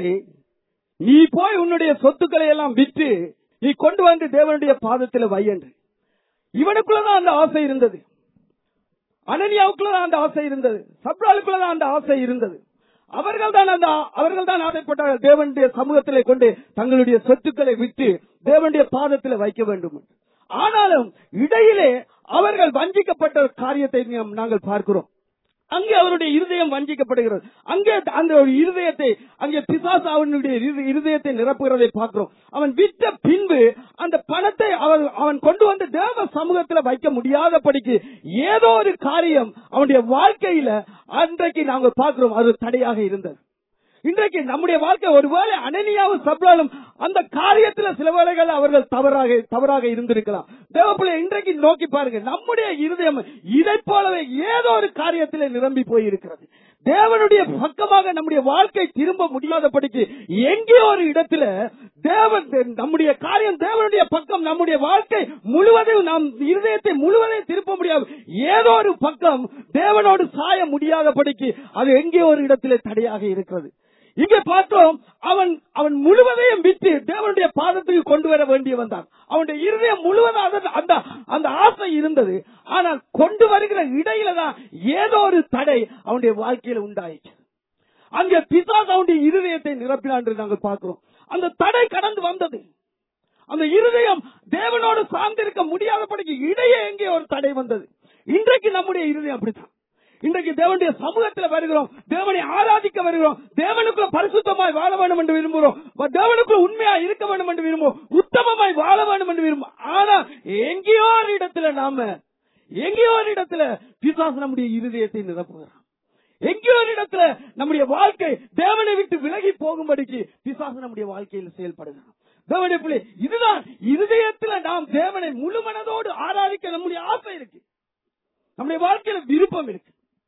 நீ போய் உன்னுடைய சொத்துக்களை எல்லாம் விற்று நீ கொண்டு வந்து தேவனுடைய பாதத்தில் வை என்று இவனுக்குள்ளதான் அந்த ஆசை இருந்தது அனனியாவுக்குள்ளதான் அந்த ஆசை இருந்தது சப்ராலுக்குள்ளதான் அந்த ஆசை இருந்தது அவர்கள் தான் அந்த அவர்கள் தான் ஆசைப்பட்டார்கள் தேவனுடைய சமூகத்திலே கொண்டு தங்களுடைய சொத்துக்களை விட்டு தேவனுடைய பாதத்தில் வைக்க வேண்டும் என்று. ஆனாலும் இடையிலே அவர்கள் வஞ்சிக்கப்பட்ட ஒரு காரியத்தை நாம் நாங்கள் பார்க்கிறோம் அங்கே அவருடைய இருதயம் வஞ்சிக்கப்படுகிறது அங்கே அந்த ஒரு இருதயத்தை அங்கே பிசாசு அவனுடைய இரு- இருதயத்தை நிரப்புகிறதை பார்க்கிறோம் அவன் விற்ற பின்பு அந்த பணத்தை அவன் அவன் கொண்டு வந்து தேவ சமூகத்தில் வைக்க முடியாதபடிக்கு ஏதோ ஒரு காரியம் அவனுடைய வாழ்க்கையில அன்றைக்கு நாங்கள் பார்க்கிறோம் அது தடையாக இருந்தது இன்றைக்கு நம்முடைய வாழ்க்கை ஒருவேளை அனனியாவும் சப்ளாலும் அந்த காரியத்துல சில வேளைகள் அவர்கள் தவறாக தவறாக இருந்திருக்கலாம் தேவப்பிள்ளை இன்றைக்கு நோக்கி பாருங்க நம்முடைய இருதயம் இதை போலவே ஏதோ ஒரு காரியத்திலே நிரம்பி போயிருக்கிறது தேவனுடைய பக்கமாக நம்முடைய வாழ்க்கை திரும்ப முடியாதபடிக்கு எங்கே ஒரு இடத்துல தேவன் நம்முடைய காரியம் தேவனுடைய பக்கம் நம்முடைய வாழ்க்கை முழுவதும் நாம் இருதயத்தை முழுவதையும் திருப்ப முடியாது ஏதோ ஒரு பக்கம் தேவனோடு சாய முடியாதபடிக்கு அது எங்கே ஒரு இடத்திலே தடையாக இருக்கிறது இங்கே பார்த்தோம் அவன் அவன் முழுவதையும் விட்டு தேவனுடைய பாதத்துக்கு கொண்டு வர வேண்டியவன் தான் அவனுடைய இருதயம் முழுவதும் அதன்- அந்த அந்த ஆசை இருந்தது ஆனால் கொண்டு வருகிற இடையில தான் ஏதோ ஒரு தடை அவனுடைய வாழ்க்கையில உண்டாயிற்று அங்கே பிசாஸ் அவனுடைய இருதயத்தை நிரப்பினான் என்று நாங்கள் பார்க்கிறோம் அந்த தடை கடந்து வந்தது அந்த இருதயம் தேவனோடு சார்ந்திருக்க முடியாதபடிக்கு இடையே எங்கே ஒரு தடை வந்தது இன்றைக்கு நம்முடைய இருதயம் அப்படித்தான் இன்றைக்கு தேவனுடைய சமூகத்தில் வருகிறோம் தேவனை ஆராதிக்க வருகிறோம் தேவனுக்குள்ள பரிசுத்தமாய் வாழ வேண்டும் என்று விரும்புகிறோம் தேவனுக்குள்ள உண்மையா இருக்க வேண்டும் என்று விரும்புவோம் உத்தமமாய் வாழ வேண்டும் என்று விரும்பும் ஆனா எங்கேயோ ஒரு இடத்துல நாம எங்கேயோ ஒரு இடத்துல பிசாசு நம்முடைய இருதயத்தை நிரப்புகிறான் எங்கேயோ ஒரு இடத்துல நம்முடைய வாழ்க்கை தேவனை விட்டு விலகி போகும்படிக்கு பிசாசு நம்முடைய வாழ்க்கையில் செயல்படுகிறான் தேவனுடைய பிள்ளை இதுதான் இருதயத்துல நாம் தேவனை முழு மனதோடு ஆராதிக்க நம்முடைய ஆசை இருக்கு நம்முடைய வாழ்க்கையில விருப்பம் இருக்கு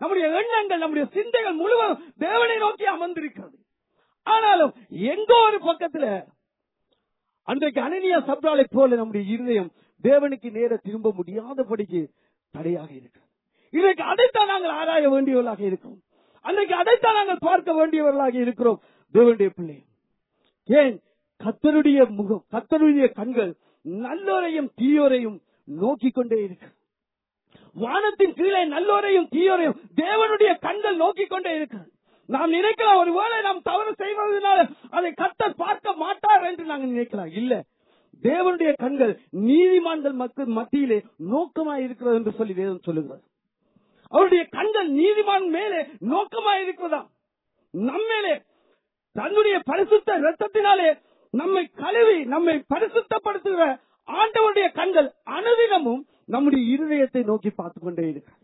நம்முடைய எண்ணங்கள் நம்முடைய சிந்தைகள் முழுவதும் தேவனை நோக்கி அமர்ந்திருக்கிறது ஆனாலும் எங்கோ ஒரு பக்கத்துல அன்றைக்கு அனனியா சப்ராலை போல நம்முடைய இருதயம் தேவனுக்கு நேர திரும்ப முடியாதபடிக்கு தடையாக இருக்கிறது இன்றைக்கு அதைத்தான் நாங்கள் ஆராய வேண்டியவர்களாக இருக்கிறோம் அன்றைக்கு அதைத்தான் நாங்கள் பார்க்க வேண்டியவர்களாக இருக்கிறோம் தேவனுடைய பிள்ளை ஏன் கத்தருடைய முகம் கத்தருடைய கண்கள் நல்லோரையும் தீயோரையும் நோக்கிக் கொண்டே இருக்கு வானத்தின் கீழே நல்லோரையும் தீயோரையும் தேவனுடைய கண்கள் நோக்கிக் கொண்டே இருக்கிறது நாம் நினைக்கலாம் ஒருவேளை நாம் தவறு செய்வதனால அதை கத்தர் பார்க்க மாட்டார் என்று நாங்கள் நினைக்கலாம் இல்ல தேவனுடைய கண்கள் நீதிமான்கள் மக்கள் மத்தியிலே நோக்கமா இருக்கிறது என்று சொல்லி வேதம் சொல்லுகிறது அவருடைய கண்கள் நீதிமான் மேலே நோக்கமா இருக்கிறதா நம்மேலே தன்னுடைய பரிசுத்த ரத்தத்தினாலே நம்மை கழுவி நம்மை பரிசுத்தப்படுத்துகிற ஆண்டவருடைய கண்கள் அனுதினமும் நம்முடைய இருதயத்தை நோக்கி பார்த்துக் கொண்டே இருக்கிறது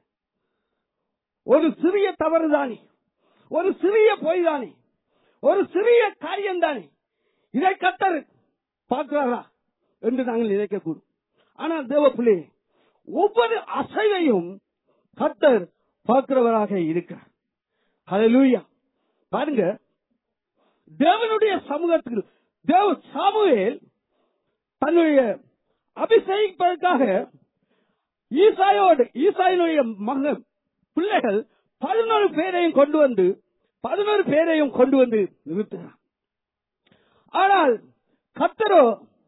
ஒரு சிறிய தவறுதானே ஒரு சிறிய பொய் தானே ஒரு சிறிய காரியம் தானே இதை கத்தர் பார்க்கிறாரா என்று நாங்கள் நினைக்கக்கூடும் ஆனால் தேவ பிள்ளை ஒவ்வொரு அசைவையும் கத்தர் பார்க்கிறவராக இருக்கிறார் ஹalleluya பாருங்க தேவனுடைய சமூகத்தில் தேவ சாமுவேல் தன்னுடைய அபிஷேகிப்பதற்காக ஈசாயோடு ஈசாயினுடைய மகன் பிள்ளைகள் பதினோரு பேரையும் கொண்டு வந்து பதினோரு பேரையும் கொண்டு வந்து நிறுத்துகிறார் ஆனால் கத்தரோ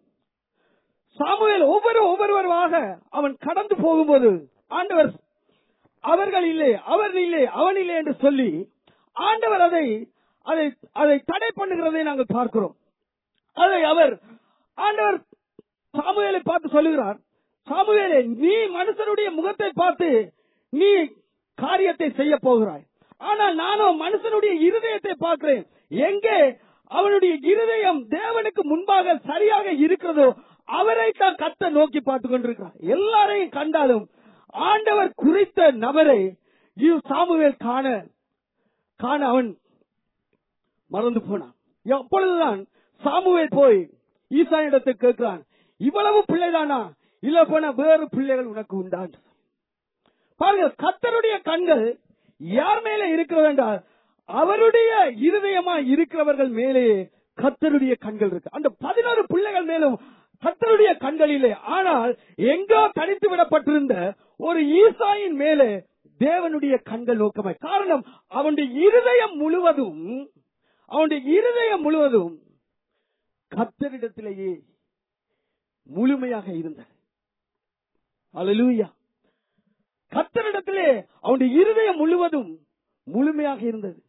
சாமுவேல் ஒவ்வொரு ஒவ்வொருவருமாக அவன் கடந்து போகும்போது ஆண்டவர் அவர்கள் இல்லை அவர் இல்லை அவன் இல்லை என்று சொல்லி ஆண்டவர் அதை அதை அதை தடை பண்ணுகிறதை நாங்கள் பார்க்கிறோம் அதை அவர் ஆண்டவர் சாமுவேலை பார்த்து சொல்லுகிறார் சாமுவேலே நீ மனுஷனுடைய முகத்தை பார்த்து நீ காரியத்தை செய்ய போகிறாய் ஆனால் நானும் மனுஷனுடைய இருதயத்தை பார்க்கிறேன் எங்கே அவனுடைய இருதயம் தேவனுக்கு முன்பாக சரியாக இருக்கிறதோ அவரை தான் கத்த நோக்கி பார்த்து கொண்டிருக்கிறார் எல்லாரையும் கண்டாலும் ஆண்டவர் குறித்த நபரை இவ் சாமுவேல் காண காண அவன் மறந்து போனான் எப்பொழுதுதான் சாமுவேல் போய் ஈசானிடத்தை கேட்கிறான் இவ்வளவு பிள்ளைதானா இல்ல போன வேறு பிள்ளைகள் உனக்கு உண்டான் பாருங்க கத்தருடைய கண்கள் யார் மேல இருக்கிறது என்றால் அவருடைய இருதயமா இருக்கிறவர்கள் மேலே கத்தருடைய கண்கள் இருக்கு அந்த பதினோரு பிள்ளைகள் மேலும் கத்தருடைய கண்களிலே ஆனால் எங்கோ தனித்து விடப்பட்டிருந்த ஒரு ஈசாயின் மேலே தேவனுடைய கண்கள் நோக்கமாய் காரணம் அவனுடைய இருதயம் முழுவதும் அவனுடைய இருதயம் முழுவதும் கத்தரிடத்திலேயே முழுமையாக இருந்தது அல்லேலூயா கத்தரிடத்திலே அவனுடைய இருதயம் முழுவதும் முழுமையாக இருந்தது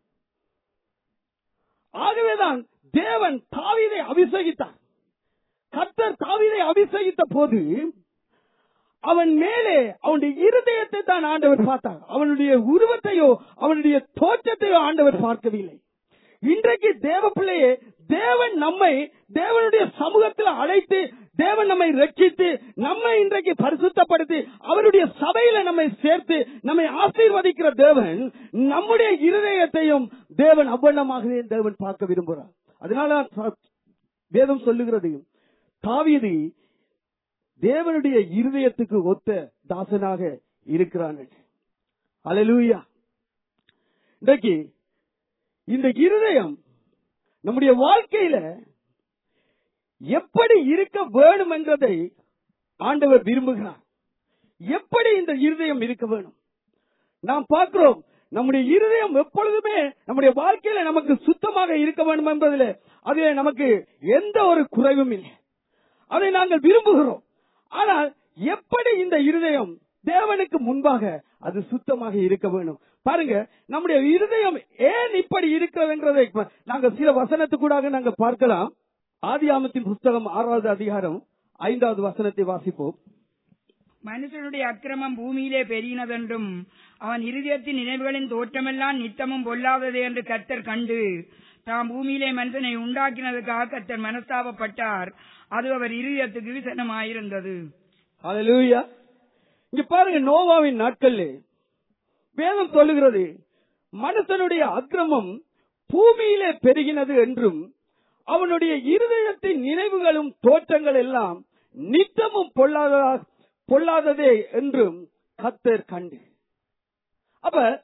ஆகவேதான் தேவன் தாவீதை அபிஷேகித்தார் கத்தர் தாவீதை அபிஷேகித்த போது அவன் மேலே அவனுடைய இருதயத்தை தான் ஆண்டவர் பார்த்தார் அவனுடைய உருவத்தையோ அவனுடைய தோற்றத்தையோ ஆண்டவர் பார்க்கவில்லை இன்றைக்கு தேவ பிள்ளையே தேவன் நம்மை தேவனுடைய சமூகத்தில் அழைத்து தேவன் நம்மை ரட்சித்து நம்மை இன்றைக்கு பரிசுத்தப்படுத்தி அவருடைய சபையில நம்மை சேர்த்து நம்மை ஆசீர்வதிக்கிற தேவன் நம்முடைய இருதயத்தையும் தேவன் அவ்வண்ணமாகவே தேவன் பார்க்க விரும்புகிறார் அதனால வேதம் சொல்லுகிறது தாவீது தேவனுடைய இருதயத்துக்கு ஒத்த தாசனாக இருக்கிறான் அலலூயா இன்றைக்கு இந்த இருதயம் நம்முடைய வாழ்க்கையில எப்படி இருக்க வேணும் என்றதை ஆண்டவர் விரும்புகிறார் எப்படி இந்த இருதயம் இருக்க வேணும் நாம் பார்க்கிறோம் நம்முடைய இருதயம் எப்பொழுதுமே நம்முடைய வாழ்க்கையில நமக்கு சுத்தமாக இருக்க வேண்டும் என்பதில் அதில் நமக்கு எந்த ஒரு குறைவும் இல்லை அதை நாங்கள் விரும்புகிறோம் ஆனால் எப்படி இந்த இருதயம் தேவனுக்கு முன்பாக அது சுத்தமாக இருக்க வேணும் பாருங்க நம்முடைய இருதயம் ஏன் இப்படி இருக்கிறதுங்கிறதை நாங்க சில வசனத்துக்கூடாக நாங்க பார்க்கலாம் ஆதியாமத்தின் புஸ்தகம் ஆறாவது அதிகாரம் ஐந்தாவது வசனத்தை வாசிப்போம் மனுஷனுடைய அக்கிரமம் பூமியிலே பெருகினதென்றும் அவன் இருதயத்தின் நினைவுகளின் தோற்றமெல்லாம் நித்தமும் பொல்லாதது என்று கர்த்தர் கண்டு தாம் பூமியிலே மனுஷனை உண்டாக்கினதுக்காக கர்த்தர் மனஸ்தாபப்பட்டார் அது அவர் இருதயத்துக்கு விசனமாயிருந்தது ஹalleluya இங்க பாருங்க நோவாவின் நாட்கள்ல வேதம் சொல்லுகிறது மனுஷனுடைய அக்கிரமம் பூமியிலே பெருகினது என்றும் அவனுடைய இருதயத்தின் நினைவுகளும் தோற்றங்கள் எல்லாம் நித்தமும் பொல்லாததா பொல்லாததே என்றும் கத்தர் கண்டு அப்ப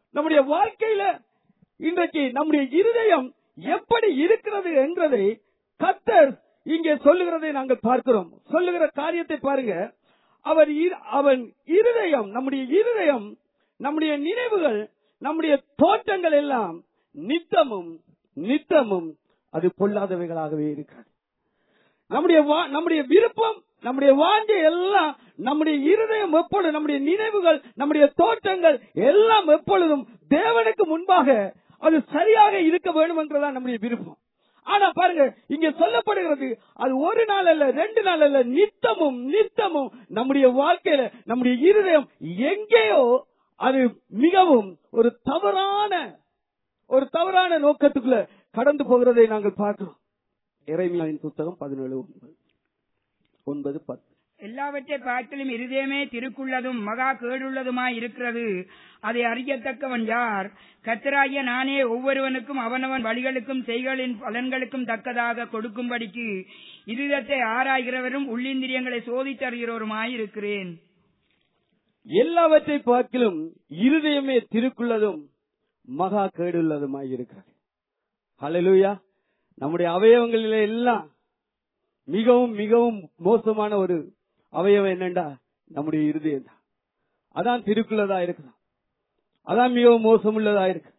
நம்முடைய வாழ்க்கையில இன்றைக்கு நம்முடைய இருதயம் எப்படி இருக்கிறது என்றதை கத்தர் இங்கே சொல்லுகிறதை நாங்கள் பார்க்கிறோம் சொல்லுகிற காரியத்தை பாருங்க அவர் இரு- அவன் இருதயம் நம்முடைய இருதயம் நம்முடைய நினைவுகள் நம்முடைய தோற்றங்கள் எல்லாம் நித்தமும் நித்தமும் அது பொல்லாதவைகளாகவே இருக்கிறது நம்முடைய வா- நம்முடைய விருப்பம் நம்முடைய வாஞ்சை எல்லாம் நம்முடைய இருதயம் எப்பொழுதும் நம்முடைய நினைவுகள் நம்முடைய தோற்றங்கள் எல்லாம் எப்பொழுதும் தேவனுக்கு முன்பாக அது சரியாக இருக்க வேண்டும் என்றுதான் நம்முடைய விருப்பம் ஆனா பாருங்க இங்க சொல்லப்படுகிறது அது ஒரு நாள் அல்ல ரெண்டு நாள் அல்ல நித்தமும் நித்தமும் நம்முடைய வாழ்க்கையில நம்முடைய இருதயம் எங்கேயோ அது மிகவும் ஒரு தவறான ஒரு தவறான நோக்கத்துக்குள்ள கடந்து போகிறதை நாங்கள் பார்க்கிறோம் இறைமையின் புத்தகம் பதினேழு ஒன்பது ஒன்பது பத்து எல்லாவற்றை பார்க்கலும் இருதயமே திருக்குள்ளதும் மகா கேடுள்ளதுமாய் இருக்கிறது அதை அறியத்தக்கவன் யார் கத்தராகிய நானே ஒவ்வொருவனுக்கும் அவனவன் வழிகளுக்கும் செய்களின் பலன்களுக்கும் தக்கதாக கொடுக்கும்படிக்கு இருதயத்தை ஆராய்கிறவரும் உள்ளிந்திரியங்களை சோதித்தறிகிறவருமாய் இருக்கிறேன் எல்லாவற்றை பார்க்கிலும் இருதயமே திருக்குள்ளதும் மகா கேடுள்ளதுமாய் இருக்கிறது ஹalleluya நம்முடைய அவயவங்களில எல்லாம் மிகவும் மிகவும் மோசமான ஒரு அவயவம் என்னண்டா நம்முடைய இருதயம் தான் அதான் திருக்குள்ளதா இருக்குது அதான் மிகவும் மோசமுள்ளதா இருக்கு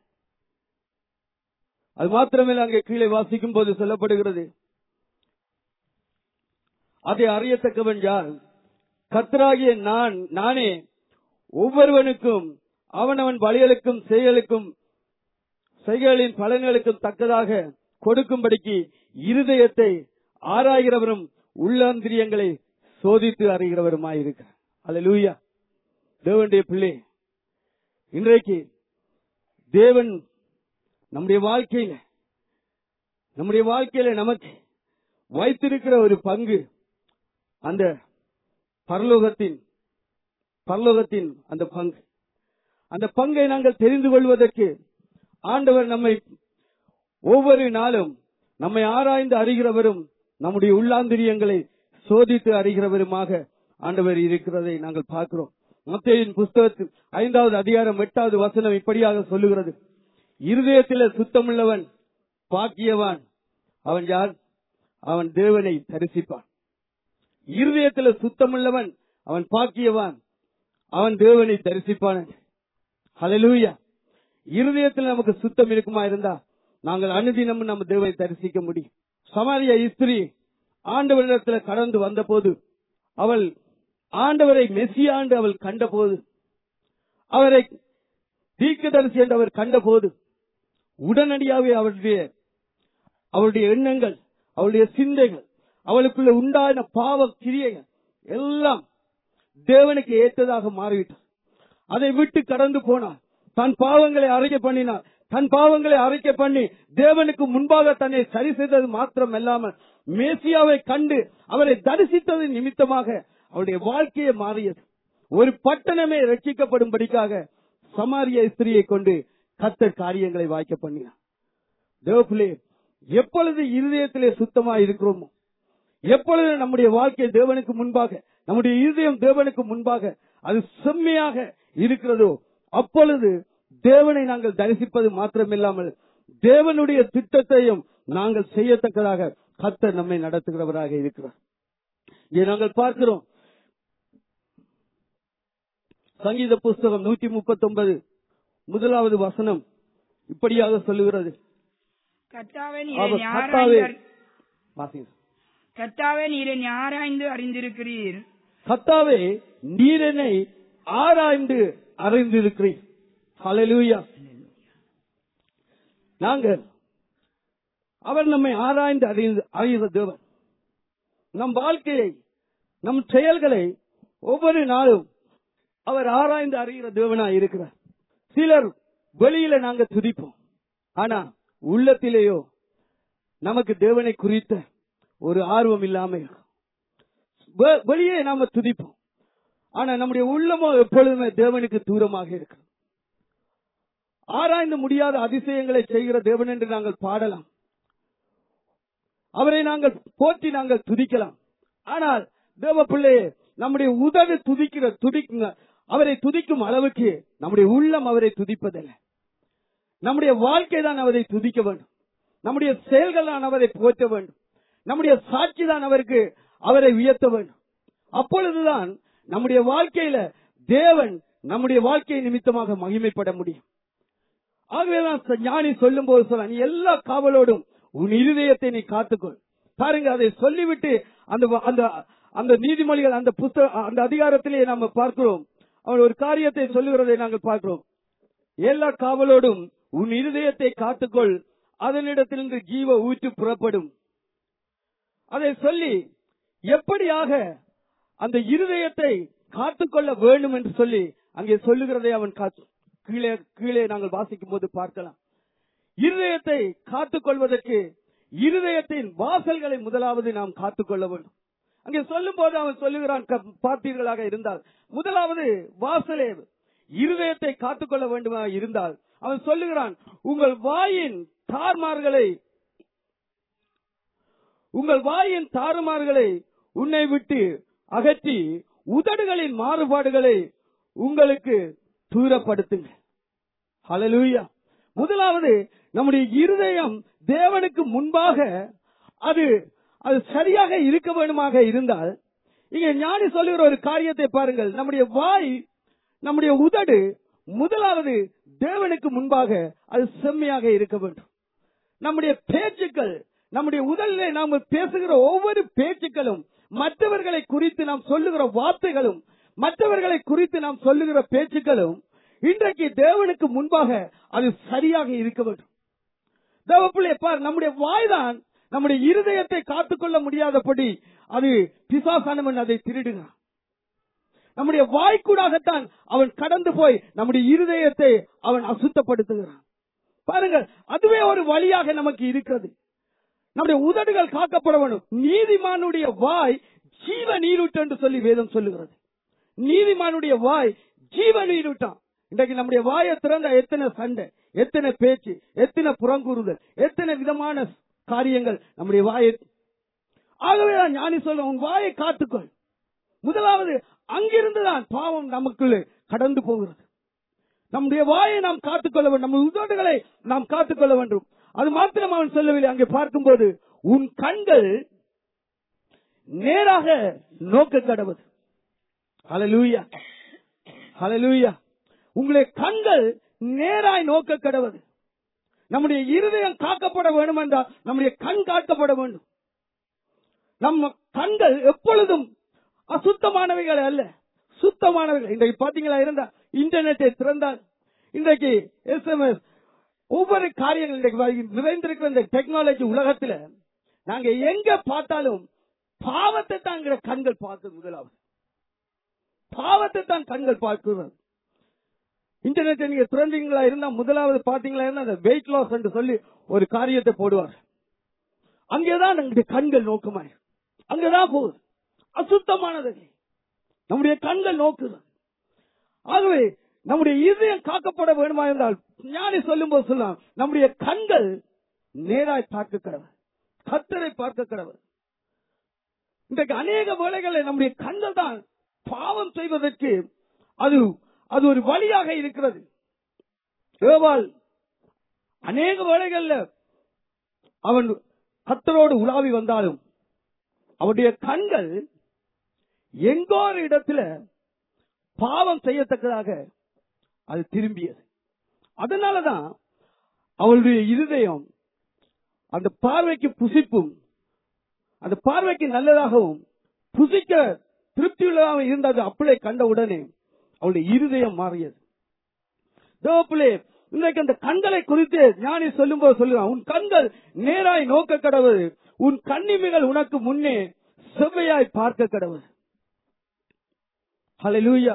அது மாத்திரமல்ல அங்கே கீழே வாசிக்கும் போது சொல்லப்படுகிறது அதை அறியத்தக்கவன் யார் கர்த்தராகிய நான் நானே ஒவ்வொருவனுக்கும் அவனவன் வழிகளுக்கும் செயலுக்கும் செயலின் பலன்களுக்கும் தக்கதாக கொடுக்கும்படிக்கு இருதயத்தை ஆராய்கிறவரும் உள்ளாந்திரியங்களை சோதித்து அறிகிறவருமாயிருக்க அல்லேலூயா தேவனுடைய பிள்ளை இன்றைக்கு தேவன் நம்முடைய வாழ்க்கையில நம்முடைய வாழ்க்கையில நமக்கு வைத்திருக்கிற ஒரு பங்கு அந்த பரலோகத்தின் பரலோகத்தின் அந்த பங்கு அந்த பங்கை நாங்கள் தெரிந்து கொள்வதற்கு ஆண்டவர் நம்மை ஒவ்வொரு நாளும் நம்மை ஆராய்ந்து அறிகிறவரும் நம்முடைய உள்ளாந்திரியங்களை சோதித்து அறிகிறவருமாக ஆண்டவர் இருக்கிறதை நாங்கள் பார்க்கிறோம் மத்தேயின் புஸ்தகத்தில் ஐந்தாவது அதிகாரம் எட்டாவது வசனம் இப்படியாக சொல்லுகிறது இருதயத்தில சுத்தமுள்ளவன் பாக்கியவான் அவன் யார் அவன் தேவனை தரிசிப்பான் இருதயத்தில சுத்தமுள்ளவன் அவன் பாக்கியவான் அவன் தேவனை தரிசிப்பான் ஹalleluya இருதயத்தில் நமக்கு சுத்தம் இருக்குமா இருந்தா நாங்கள் அனுதினமும் நம்ம தேவனை தரிசிக்க முடியும் சமாரிய இஸ்திரி ஆண்டவரிடத்தில் கடந்து வந்தபோது அவள் ஆண்டவரை மெஸ்ஸியாண்டு அவள் கண்டபோது அவரை தீர்க்கதரிசி என்று அவர் கண்டபோது உடனடியாகவே அவருடைய அவருடைய எண்ணங்கள் அவருடைய சிந்தைகள் அவளுக்குள்ள உண்டான பாவ கிரியைகள் எல்லாம் தேவனுக்கு ஏற்றதாக மாறிவிட்டது அதை விட்டு கடந்து போனார் தன் பாவங்களை அறிக்கை பண்ணினார் தன் பாவங்களை அறிக்கை பண்ணி தேவனுக்கு முன்பாக தன்னை சரி செய்தது மாத்திரம் அல்லாமல் மேசியாவை கண்டு அவரை தரிசித்தது நிமித்தமாக அவருடைய வாழ்க்கையே மாறியது ஒரு பட்டணமே ரட்சிக்கப்படும்படிக்காக சமாரிய ஸ்திரியை கொண்டு கத்தர் காரியங்களை வாய்க்க பண்ணினார் தேவப்பிள்ளை எப்பொழுது இருதயத்திலே சுத்தமா இருக்கிறோமோ எப்பொழுது நம்முடைய வாழ்க்கை தேவனுக்கு முன்பாக நம்முடைய இருதயம் தேவனுக்கு முன்பாக அது செம்மையாக இருக்கிறதோ அப்பொழுது தேவனை நாங்கள் தரிசிப்பது மாத்திரமில்லாமல் தேவனுடைய திட்டத்தையும் நாங்கள் செய்யத்தக்கதாக கத்தர் நம்மை நடத்துகிறவராக இருக்கிறார் இங்கே நாங்கள் பார்க்கிறோம் சங்கீத புஸ்தகம் நூத்தி முப்பத்தி ஒன்பது முதலாவது வசனம் இப்படியாக சொல்லுகிறது கர்த்தாவே அவர் நீரை கர்த்தாவே ஆராய்ந்து அறி- வாசிங்க. கர்த்தாவே நீரை ஆராய்ந்து அறிந்திருக்கிறீர் கர்த்தாவே நீர் என்னை ஆராய்ந்து அறிந்திருக்கிறீர் ஹalleluya நாங்கள் அவர் நம்மை ஆராய்ந்து அறிந்து அறிகிற தேவன் நம் வாழ்க்கையை நம் செயல்களை ஒவ்வொரு நாளும் அவர் ஆராய்ந்து அறிகிற தேவனாய் இருக்கிறார் சிலர் வெளியில நாங்க துதிப்போம் ஆனா உள்ளத்திலேயோ நமக்கு தேவனை குறித்த ஒரு ஆர்வம் இல்லாம இருக்கும் வெ- வெளியே நாம துதிப்போம் ஆனா நம்முடைய உள்ளமோ எப்பொழுதுமே தேவனுக்கு தூரமாக இருக்கு ஆராய்ந்து முடியாத அதிசயங்களை செய்கிற தேவன் என்று நாங்கள் பாடலாம் அவரை நாங்கள் போற்றி நாங்கள் துதிக்கலாம் ஆனால் தேவ பிள்ளையே நம்முடைய உதடு துதிக்கிற துதிக்குங்க அவரை துதிக்கும் அளவுக்கு நம்முடைய உள்ளம் அவரை துதிப்பதில்லை நம்முடைய வாழ்க்கை தான் அவரை துதிக்க வேண்டும் நம்முடைய செயல்கள் தான் அவரை போற்ற வேண்டும் நம்முடைய சாட்சி தான் அவருக்கு அவரை உயர்த்த வேண்டும் அப்பொழுதுதான் நம்முடைய வாழ்க்கையில தேவன் நம்முடைய வாழ்க்கை நிமித்தமாக மகிமைப்பட முடியும் ஆகவேதான் ச- ஞானி சொல்லும் போது சொல்ல நீ எல்லா காவலோடும் உன் இருதயத்தை நீ காத்துக்கொள் பாருங்க அதை சொல்லிவிட்டு அந்த வ- அந்த அந்த நீதிமொழிகள் அந்த புஸ்தக அந்த அதிகாரத்திலே நாம பார்க்கிறோம் அவன் ஒரு காரியத்தை சொல்லுகிறதை நாங்கள் பார்க்கிறோம் எல்லா காவலோடும் உன் இருதயத்தை காத்துக்கொள் அதனிடத்திலிருந்து ஜீவ ஊற்று புறப்படும் அதை சொல்லி எப்படியாக அந்த இருதயத்தை காத்துக்கொள்ள வேண்டும் என்று சொல்லி அங்கே சொல்லுகிறதை அவன் காத்து- கீழே கீழே நாங்கள் வாசிக்கும் போது பார்க்கலாம் இருதயத்தை காத்துக்கொள்வதற்கு இருதயத்தின் வாசல்களை முதலாவது நாம் காத்துக்கொள்ள வேண்டும் அங்கே சொல்லும் போது அவன் சொல்லுகிறான் க- பார்த்தீர்களாக இருந்தால் முதலாவது வாசலே இருதயத்தை காத்துக்கொள்ள வேண்டுமா இருந்தால் அவன் சொல்லுகிறான் உங்கள் வாயின் தார்மார்களை உங்கள் வாயின் தாறுமாறுகளை உன்னை விட்டு அகற்றி உதடுகளின் மாறுபாடுகளை உங்களுக்கு தூரப்படுத்துங்க ஹalleluya முதலாவது நம்முடைய இருதயம் தேவனுக்கு முன்பாக அது அது சரியாக இருக்க வேண்டுமாக இருந்தால் இங்க ஞானி சொல்லுகிற ஒரு காரியத்தை பாருங்கள் நம்முடைய வாய் நம்முடைய உதடு முதலாவது தேவனுக்கு முன்பாக அது செம்மையாக இருக்க வேண்டும் நம்முடைய பேச்சுக்கள் நம்முடைய உடலிலே நாம் பேசுகிற ஒவ்வொரு பேச்சுக்களும் மற்றவர்களை குறித்து நாம் சொல்லுகிற வார்த்தைகளும் மற்றவர்களை குறித்து நாம் சொல்லுகிற பேச்சுக்களும் இன்றைக்கு தேவனுக்கு முன்பாக அது சரியாக இருக்க வேண்டும் தேவப்பிள்ளை பார் நம்முடைய வாய்தான் நம்முடைய இருதயத்தை காத்துக்கொள்ள முடியாதபடி அது பிசாசானவன் அதை திருடுகிறான் நம்முடைய வாய்க்கூடாகத்தான் அவன் கடந்து போய் நம்முடைய இருதயத்தை அவன் அசுத்தப்படுத்துகிறான் பாருங்கள் அதுவே ஒரு வழியாக நமக்கு இருக்கிறது நம்முடைய உதடுகள் காக்கப்பட வேண்டும் நீதிமானுடைய வாய் ஜீவ நீரூட்டம் என்று சொல்லி வேதம் சொல்லுகிறது நீதிமானுடைய வாய் ஜீவ நீரூட்டம் இன்றைக்கு நம்முடைய வாயை திறந்த எத்தனை சண்டை எத்தனை பேச்சு எத்தனை புறங்கூறுதல் எத்தனை விதமான காரியங்கள் நம்முடைய வாயை ஆகவே நான் ஞானி சொல்ல உன் வாயை காத்துக்கொள் முதலாவது அங்கிருந்துதான் பாவம் நமக்குள்ளே கடந்து போகிறது நம்முடைய வாயை நாம் காத்துக்கொள்ள வேண்டும் நம்ம உதடுகளை நாம் காத்துக்கொள்ள வேண்டும் அது மாத்திரம் அவன் சொல்லவில்லை அங்கே பார்க்கும்போது உன் கண்கள் நேராக நோக்க கடவுது ஹalleluya ஹalleluya உங்களுடைய கண்கள் நேராய் நோக்க கடவுது நம்முடைய இருதயம் காக்கப்பட வேண்டும் என்றால் நம்முடைய கண் காக்கப்பட வேண்டும் நம்ம கண்கள் எப்பொழுதும் அசுத்தமானவைகள் அல்ல சுத்தமானவைகள் இன்றைக்கு பாத்தீங்களா இருந்தா இன்டர்நெட்டை திறந்தால் இன்றைக்கு எஸ்எம்எஸ் ஒவ்வொரு காரியங்கள் இன்றைக்கு நிறைந்திருக்கிற இந்த டெக்னாலஜி உலகத்துல நாங்க எங்க பார்த்தாலும் பாவத்தை தான் என்கிற கண்கள் பார்க்குது முதலாவது பாவத்தை தான் கண்கள் பார்க்கிறது இன்டர்நெட் நீங்க திறந்தீங்களா இருந்தா முதலாவது பாத்தீங்களா இருந்தா அந்த வெயிட் லாஸ் என்று சொல்லி ஒரு காரியத்தை போடுவார் அங்கேதான் நம்முடைய கண்கள் நோக்கமாய் அங்கதான் போகுது அசுத்தமானது நம்முடைய கண்கள் நோக்குது ஆகவே நம்முடைய இதயம் காக்கப்பட வேண்டுமா என்றால் ஞானி சொல்லும் போது சொல்லலாம் நம்முடைய கண்கள் நேராய் பார்க்க கடவுள் கத்தரை பார்க்க கடவுள் இன்றைக்கு அநேக வேளைகளில் நம்முடைய கண்கள் தான் பாவம் செய்வதற்கு அது அது ஒரு வழியாக இருக்கிறது ஏவாள் அநேக வேளைகள்ல அவன் கத்தரோடு உலாவி வந்தாலும் அவனுடைய கண்கள் எங்கோ ஒரு இடத்துல பாவம் செய்யத்தக்கதாக அது திரும்பியது அதனாலதான் அவளுடைய இருதயம் அந்த பார்வைக்கு புசிப்பும் அந்த பார்வைக்கு நல்லதாகவும் புசிக்க திருப்தியுள்ளதாக இருந்தது அப்படியே கண்ட உடனே அவளுடைய இருதயம் மாறியது தேவப்பிள்ளை இன்றைக்கு அந்த கண்களை குறித்து ஞானி சொல்லும்போது சொல்லுறான் உன் கண்கள் நேராய் நோக்க கடவுள் உன் கண்ணிமைகள் உனக்கு முன்னே செவ்வையாய் பார்க்க கடவுள் ஹalleluya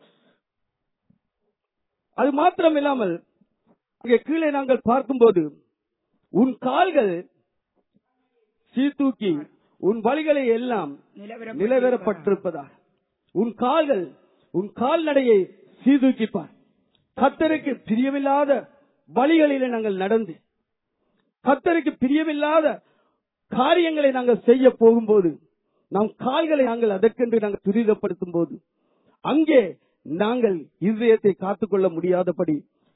அது மாத்திரம் இல்லாமல் அங்கே கீழே நாங்கள் பார்க்கும்போது உன் கால்கள் சீர்தூக்கி உன் வழிகளை எல்லாம் நிலவரப்பட்டிருப்பதாக உன் கால்கள் உன் கால்நடையை சீர்தூக்கிப்பார் கத்தருக்கு பிரியமில்லாத வழிகளிலே நாங்கள் நடந்து கத்தருக்கு பிரியமில்லாத காரியங்களை நாங்கள் செய்ய போகும்போது நம் கால்களை நாங்கள் அதற்கென்று நாங்கள் துரிதப்படுத்தும் போது அங்கே நாங்கள் இருதயத்தை காத்துக்கொள்ள முடியாதபடி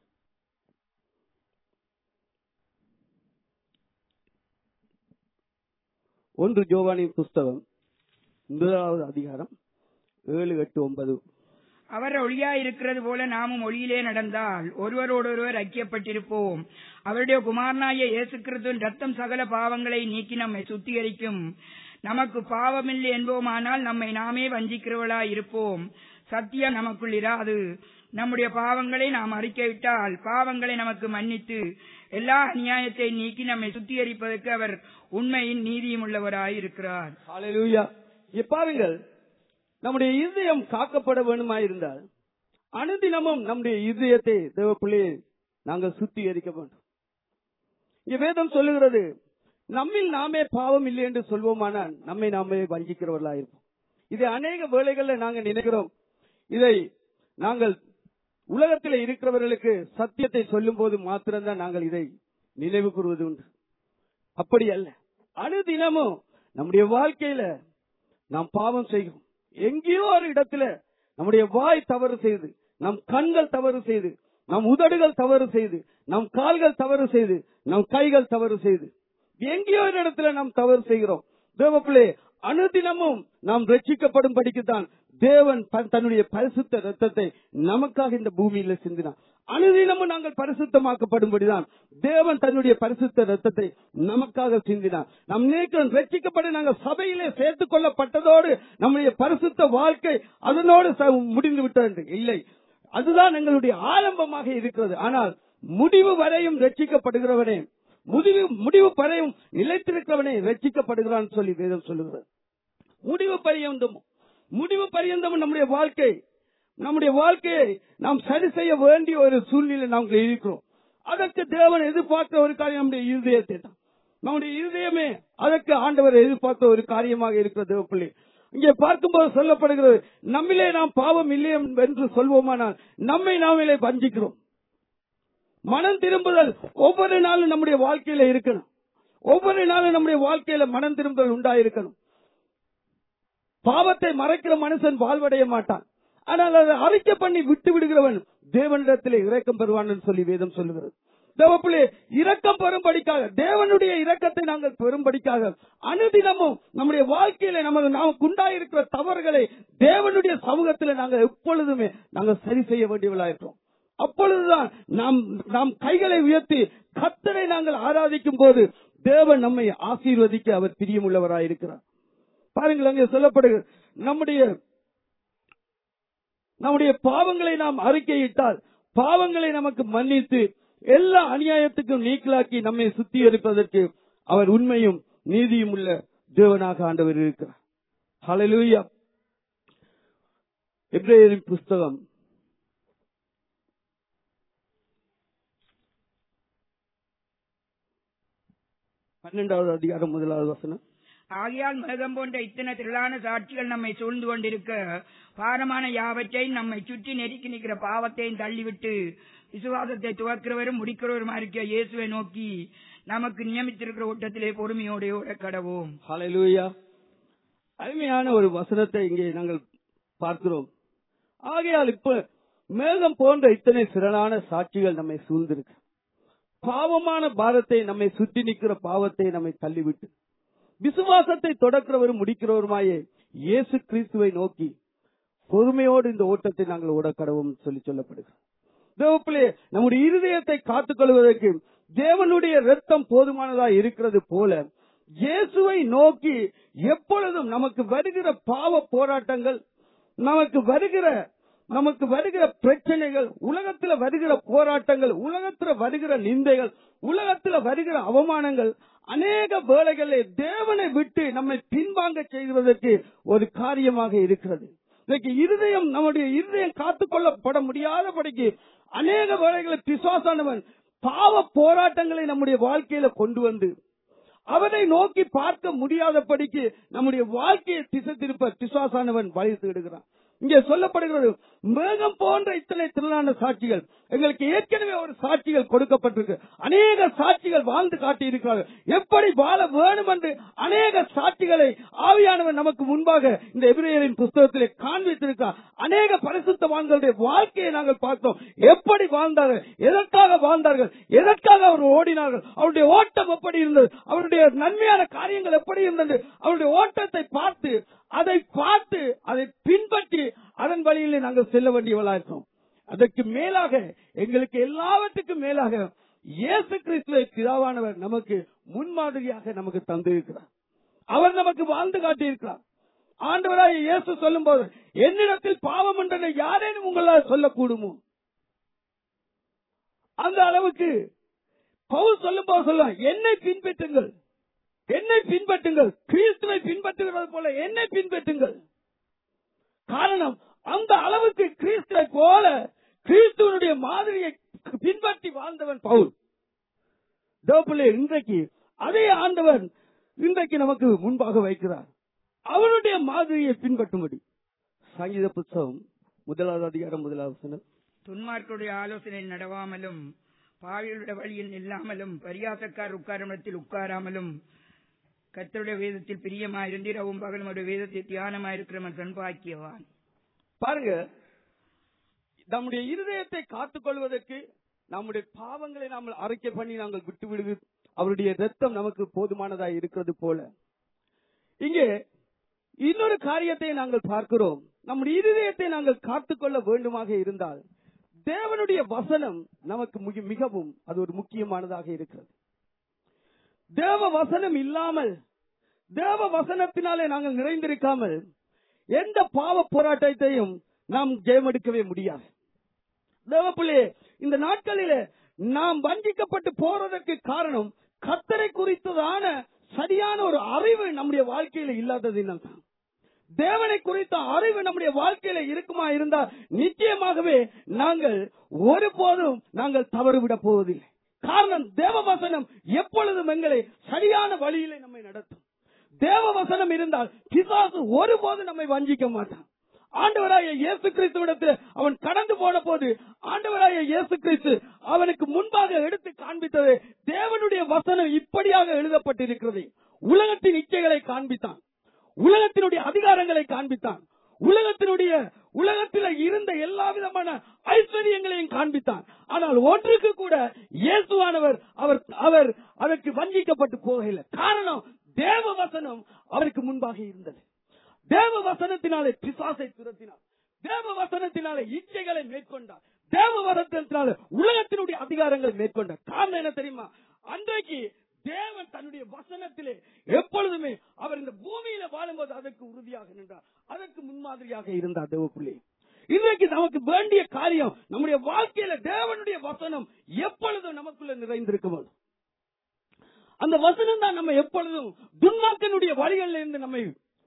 ஒன்று ஜோவானின் புஸ்தகம் முதலாவது அதிகாரம் ஏழு எட்டு ஒன்பது அவர் ஒளியா இருக்கிறது போல நாமும் ஒளியிலே நடந்தால் ஒருவரோடொருவர் ஐக்கியப்பட்டிருப்போம் அவருடைய குமாரனாய இயேசு கிறிஸ்துவின் ரத்தம் சகல பாவங்களை நீக்கி நம்மை சுத்திகரிக்கும் நமக்கு பாவமில்லை என்போமானால் நம்மை நாமே வஞ்சிக்கிறவளாய் இருப்போம் சத்தியம் நமக்குள் இராது நம்முடைய பாவங்களை நாம் அறிக்கையிட்டால் பாவங்களை நமக்கு மன்னித்து எல்லா அநியாயத்தை நீக்கி நம்மை சுத்திகரிப்பதற்கு அவர் உண்மையின் நீதியும் உள்ளவராய் இருக்கிறார் ஹalleluya இங்க பாருங்கள் நம்முடைய இதயம் காக்கப்பட வேண்டுமாயிருந்தால் அனுதினமும் நம்முடைய இதயத்தை தேவ பிள்ளையை நாங்கள் சுத்திகரிக்க வேண்டும் இங்க வேதம் சொல்லுகிறது நம்மில் நாமே பாவம் இல்லை என்று சொல்வோமானால் நம்மை நாமே வஞ்சிக்கிறவர்களா இருப்போம் இதை அநேக வேளைகள்ல நாங்க நினைக்கிறோம் இதை நாங்கள் உலகத்தில் இருக்கிறவர்களுக்கு சத்தியத்தை சொல்லும் போது மாத்திரம்தான் நாங்கள் இதை நினைவு கூறுவது உண்டு அப்படி அல்ல அனுதினமும் நம்முடைய வாழ்க்கையில நாம் பாவம் செய்கிறோம் எங்கேயோ ஒரு இடத்துல நம்முடைய வாய் தவறு செய்து நம் கண்கள் தவறு செய்து நம் உதடுகள் தவறு செய்து நம் கால்கள் தவறு செய்து நம் கைகள் தவறு செய்து எங்கேயோ ஒரு இடத்துல நாம் தவறு செய்கிறோம் தேவப்பிள்ளை அனுதினமும் நாம் ரட்சிக்கப்படும் படிக்குத்தான் தேவன் ப- தன்னுடைய பரிசுத்த ரத்தத்தை நமக்காக இந்த பூமியில சிந்தினார் அனுதினமும் நாங்கள் பரிசுத்தமாக்கப்படும்படிதான் தேவன் தன்னுடைய பரிசுத்த ரத்தத்தை நமக்காக சிந்தினார் நாம் நினைக்கிறோம் ரட்சிக்கப்பட நாங்கள் சபையிலே சேர்த்துக் கொள்ளப்பட்டதோடு நம்முடைய பரிசுத்த வாழ்க்கை அதனோடு ச- முடிந்து விட்டது என்று. இல்லை அதுதான் எங்களுடைய ஆரம்பமாக இருக்கிறது ஆனால் முடிவு வரையும் ரட்சிக்கப்படுகிறவனே முடிவு முடிவு வரையும் நிலைத்திருக்கிறவனே ரட்சிக்கப்படுகிறான் சொல்லி வேதம் சொல்லுகிறது முடிவு பரியந்தம் முடிவு பரியந்தம் நம்முடைய வாழ்க்கை நம்முடைய வாழ்க்கையை நாம் சரி செய்ய வேண்டிய ஒரு சூழ்நிலை நாங்கள் இருக்கிறோம் அதற்கு தேவன் எதிர்பார்க்கிற ஒரு காரியம் நம்முடைய இருதயத்தை தான் நம்முடைய இருதயமே அதற்கு ஆண்டவர் எதிர்பார்த்த ஒரு காரியமாக இருக்கிற தேவப்பிள்ளை இங்கே பார்க்கும்போது சொல்லப்படுகிறது நம்மிலே நாம் பாவம் இல்லை என்று சொல்வோமானால் நம்மை நாமிலே வஞ்சிக்கிறோம் மனம் திரும்புதல் ஒவ்வொரு நாளும் நம்முடைய வாழ்க்கையில இருக்கணும் ஒவ்வொரு நாளும் நம்முடைய வாழ்க்கையில மனம் திரும்புதல் உண்டாயிருக்கணும் பாவத்தை மறைக்கிற மனுஷன் வாழ்வடைய மாட்டான் ஆனால் அதை அறிக்கை பண்ணி விட்டு விடுகிறவன் தேவனிடத்திலே இரக்கம் பெறுவான் என்று சொல்லி வேதம் சொல்லுகிறது தேவப்பிள்ளை இரக்கம் பெறும்படிக்காக தேவனுடைய இரக்கத்தை நாங்கள் பெறும்படிக்காக அனுதினமும் நம்முடைய வாழ்க்கையில நமக்கு நமக்கு உண்டாயிருக்கிற தவறுகளை தேவனுடைய சமூகத்தில் நாங்கள் எப்பொழுதுமே நாங்கள் சரி செய்ய வேண்டியவர்களா இருக்கிறோம் அப்பொழுதுதான் நாம் நாம் கைகளை உயர்த்தி கத்தரை நாங்கள் ஆராதிக்கும் போது தேவன் நம்மை ஆசீர்வதிக்க அவர் பிரியமுள்ளவராயிருக்கிறார் பாருங்கள் அங்கே சொல்லப்படுகிறது நம்முடைய நம்முடைய பாவங்களை நாம் அறிக்கையிட்டால் பாவங்களை நமக்கு மன்னித்து எல்லா அநியாயத்துக்கும் நீக்கலாக்கி நம்மை சுத்திகரிப்பதற்கு அவர் உண்மையும் நீதியும் உள்ள தேவனாக ஆண்டவர் இருக்கிறார் ஹalleluya எபிரேயரின் புஸ்தகம் பன்னெண்டாவது அதிகாரம் முதலாவது வசனம் ஆகையால் மேகம் போன்ற இத்தனை திரளான சாட்சிகள் நம்மை சூழ்ந்து கொண்டிருக்க பாரமான யாவற்றையும் நம்மை சுற்றி நெருக்கி நிற்கிற பாவத்தையும் தள்ளிவிட்டு விசுவாசத்தை துவக்கிறவரும் முடிக்கிறவரும் இருக்கிற இயேசுவை நோக்கி நமக்கு நியமித்திருக்கிற ஓட்டத்திலே பொறுமையோடு ஓட கடவோம் ஹalleluya அருமையான ஒரு வசனத்தை இங்கே நாங்கள் பார்க்கிறோம் ஆகையால் இப்ப மேகம் போன்ற இத்தனை சிறனான சாட்சிகள் நம்மை சூழ்ந்திருக்கு பாவமான பாரத்தை நம்மை சுற்றி நிற்கிற பாவத்தை நம்மை தள்ளிவிட்டு விசுவாசத்தை தொடக்கிறவரும் முடிக்கிறவருமாயே இயேசு கிறிஸ்துவை நோக்கி பொறுமையோடு இந்த ஓட்டத்தை நாங்கள் ஓட கடவும் சொல்லி சொல்லப்படுகிறோம் தேவப்பிள்ளை நம்முடைய இருதயத்தை காத்துக் கொள்வதற்கு தேவனுடைய ரத்தம் போதுமானதா இருக்கிறது போல இயேசுவை நோக்கி எப்பொழுதும் நமக்கு வருகிற பாவ போராட்டங்கள் நமக்கு வருகிற நமக்கு வருகிற பிரச்சனைகள் உலகத்துல வருகிற போராட்டங்கள் உலகத்துல வருகிற நிந்தைகள் உலகத்துல வருகிற அவமானங்கள் அநேக வேளைகளில் தேவனை விட்டு நம்மை பின்வாங்க செய்வதற்கு ஒரு காரியமாக இருக்கிறது இன்னைக்கு இருதயம் நம்முடைய இருதயம் காத்துக்கொள்ளப்பட முடியாதபடிக்கு அநேக வேளைகளில் பிசுவாசானவன் பாவ போராட்டங்களை நம்முடைய வாழ்க்கையில கொண்டு வந்து அவனை நோக்கி பார்க்க முடியாதபடிக்கு நம்முடைய வாழ்க்கையை திசை திருப்ப பிசுவாசானவன் வழி தேடுகிறான் இங்கே சொல்லப்படுகிறது மேகம் போன்ற இத்தனை திரளான சாட்சிகள் எங்களுக்கு ஏற்கனவே ஒரு சாட்சிகள் கொடுக்கப்பட்டிருக்கு அநேக சாட்சிகள் வாழ்ந்து காட்டி இருக்கிறார்கள் எப்படி வாழ வேணும் என்று அநேக சாட்சிகள் காட்சிகளை ஆவியானவர் நமக்கு முன்பாக இந்த எபிரேயரின் புஸ்தகத்திலே காண்பித்திருக்கிறார் அநேக பரிசுத்தவான்களுடைய வாழ்க்கையை நாங்கள் பார்த்தோம் எப்படி வாழ்ந்தார்கள் எதற்காக வாழ்ந்தார்கள் எதற்காக அவர் ஓடினார்கள் அவருடைய ஓட்டம் எப்படி இருந்தது அவருடைய நன்மையான காரியங்கள் எப்படி இருந்தது அவருடைய ஓட்டத்தை பார்த்து அதை பார்த்து அதை பின்பற்றி அதன் வழியிலே நாங்கள் செல்ல வேண்டியவளா இருக்கோம் அதற்கு மேலாக எங்களுக்கு எல்லாவற்றுக்கும் மேலாக இயேசு கிறிஸ்துவை பிதாவானவர் நமக்கு முன்மாதிரியாக நமக்கு தந்திருக்கிறார் அவர் நமக்கு வாழ்ந்து காட்டியிருக்கிறார் ஆண்டவராய் இயேசு சொல்லும் போது என்னிடத்தில் பாவம் என்றதை யாரேனும் உங்களால் சொல்லக்கூடுமோ அந்த அளவுக்கு பவுல் சொல்லும் போது சொல்ல என்னை பின்பற்றுங்கள் என்னை பின்பற்றுங்கள் கிறிஸ்துவை பின்பற்றுகிறது போல என்னை பின்பற்றுங்கள் காரணம் அந்த அளவுக்கு கிறிஸ்துவை போல கிறிஸ்துவனுடைய மாதிரியை பின்பற்றி வாழ்ந்தவன் பவுல் தேவப்பிள்ளை இன்றைக்கு அதே ஆண்டவன் இன்றைக்கு நமக்கு முன்பாக வைக்கிறார் அவருடைய மாதிரியை பின்பற்றும்படி சங்கீத புத்தகம் முதலாவது அதிகாரம் முதலாவது வசனம் துன்மார்க்கருடைய ஆலோசனையில் நடவாமலும் பாவிகளுடைய வழியில் நில்லாமலும் பரியாசக்கார் உட்காரும் இடத்தில் உட்காராமலும் கர்த்தருடைய வேதத்தில் பிரியமாயிருந்து இரவும் பகலும் அவருடைய வேதத்தில் தியானமாயிருக்கிறவன் சன்பாக்கியவான் பாருங்க நம்முடைய இருதயத்தை காத்துக் கொள்வதற்கு நம்முடைய பாவங்களை நாம் அறிக்கை பண்ணி நாங்கள் விட்டு விடுவது அவருடைய ரத்தம் நமக்கு போதுமானதாக இருக்கிறது போல இங்கே இன்னொரு காரியத்தை நாங்கள் பார்க்கிறோம் நம்முடைய இருதயத்தை நாங்கள் காத்துக்கொள்ள வேண்டுமாக இருந்தால் தேவனுடைய வசனம் நமக்கு மிக- மிகவும் அது ஒரு முக்கியமானதாக இருக்கிறது தேவ வசனம் இல்லாமல் தேவ வசனத்தினாலே நாங்கள் நிறைந்திருக்காமல் எந்த பாவ போராட்டத்தையும் நாம் ஜெயமெடுக்கவே முடியாது தேவப்பிள்ளே இந்த நாட்களிலே நாம் வஞ்சிக்கப்பட்டு போறதற்கு காரணம் கத்தரை குறித்ததான சரியான ஒரு அறிவு நம்முடைய வாழ்க்கையில இல்லாததினால் தான் தேவனை குறித்த அறிவு நம்முடைய வாழ்க்கையில இருக்குமா இருந்தால் நிச்சயமாகவே நாங்கள் ஒருபோதும் நாங்கள் தவறுவிட போவதில்லை காரணம் தேவ வசனம் எப்பொழுதும் எங்களை சரியான வழியிலே நம்மை நடத்தும் தேவ வசனம் இருந்தால் பிசாசு ஒருபோதும் நம்மை வஞ்சிக்க மாட்டான் ஆண்டவராய இயேசு கிறிஸ்துவிடத்தில் அவன் கடந்து போன போது ஆண்டவராய இயேசு கிறிஸ்து அவனுக்கு முன்பாக எடுத்து காண்பித்தது தேவனுடைய வசனம் இப்படியாக எழுதப்பட்டிருக்கிறது உலகத்தின் இச்சைகளை காண்பித்தான் உலகத்தினுடைய அதிகாரங்களை காண்பித்தான் உலகத்தினுடைய உலகத்தில் இருந்த எல்லா விதமான ஐஸ்வர்யங்களையும் காண்பித்தான் ஆனால் ஒன்றுக்கு கூட இயேசுவானவர் அவர் அவர் அதற்கு வஞ்சிக்கப்பட்டு போகவில்லை காரணம் தேவ வசனம் அவருக்கு முன்பாக இருந்தது தேவ வசனத்தினாலே பிசாசை துரத்தினார் தேவ வசனத்தினாலே இச்சைகளை மேற்கொண்டார் தேவ வசனத்தினாலே உலகத்தினுடைய அதிகாரங்களை மேற்கொண்டார் காரணம் என்ன தெரியுமா அன்றைக்கு தேவன் தன்னுடைய வசனத்திலே எப்பொழுதுமே அவர் இந்த பூமியில வாழும்போது அதற்கு உறுதியாக நின்றார் அதற்கு முன்மாதிரியாக இருந்தார் தேவப்பிள்ளை இன்றைக்கு நமக்கு வேண்டிய காரியம் நம்முடைய வாழ்க்கையில தேவனுடைய வசனம் எப்பொழுதும் நமக்குள்ள நிறைந்திருக்க வேண்டும் அந்த வசனம் தான் நம்ம எப்பொழுதும் துன்மாக்கனுடைய வழிகளில் இருந்து நம்மை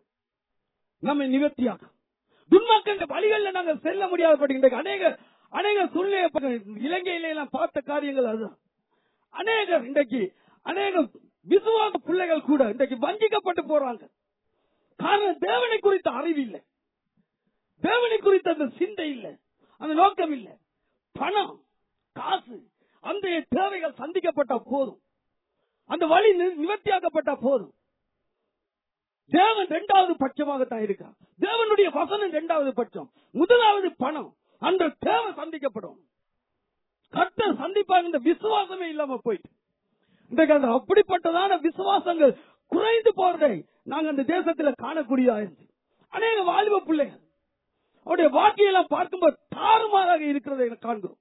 நம்மை நிவர்த்தியாக்கும் துன்மாக்கன் வழிகளில் நாங்கள் செல்ல முடியாதபடி இன்றைக்கு அநேக அநேக சூழ்நிலை இலங்கையில எல்லாம் பார்த்த காரியங்கள் அதுதான் அநேகர் இன்றைக்கு அநேக விசுவாச பிள்ளைகள் கூட இன்றைக்கு வஞ்சிக்கப்பட்டு போறாங்க காரணம் தேவனை குறித்த அறிவு இல்லை தேவனை குறித்த அந்த சிந்தை இல்லை அந்த நோக்கம் இல்லை பணம் காசு அந்த தேவைகள் சந்திக்கப்பட்ட போதும் அந்த வழி நி- நிவர்த்தியாக்கப்பட்ட போதும் தேவன் இரண்டாவது பட்சமாகத்தான் இருக்கான் தேவனுடைய வசனம் இரண்டாவது பட்சம் முதலாவது பணம் அந்த தேவை சந்திக்கப்படும் கர்த்தர் சந்திப்பாங்க இந்த விசுவாசமே இல்லாம போயிட்டு இன்றைக்கு அந்த அப்படிப்பட்டதான விசுவாசங்கள் குறைந்து போறதை நாங்க அந்த தேசத்துல காணக்கூடியதா இருந்து அநேக வாலிப பிள்ளைகள் அவருடைய வாழ்க்கையெல்லாம் பார்க்கும்போது தாறுமாறாக இருக்கிறதை காண்கிறோம்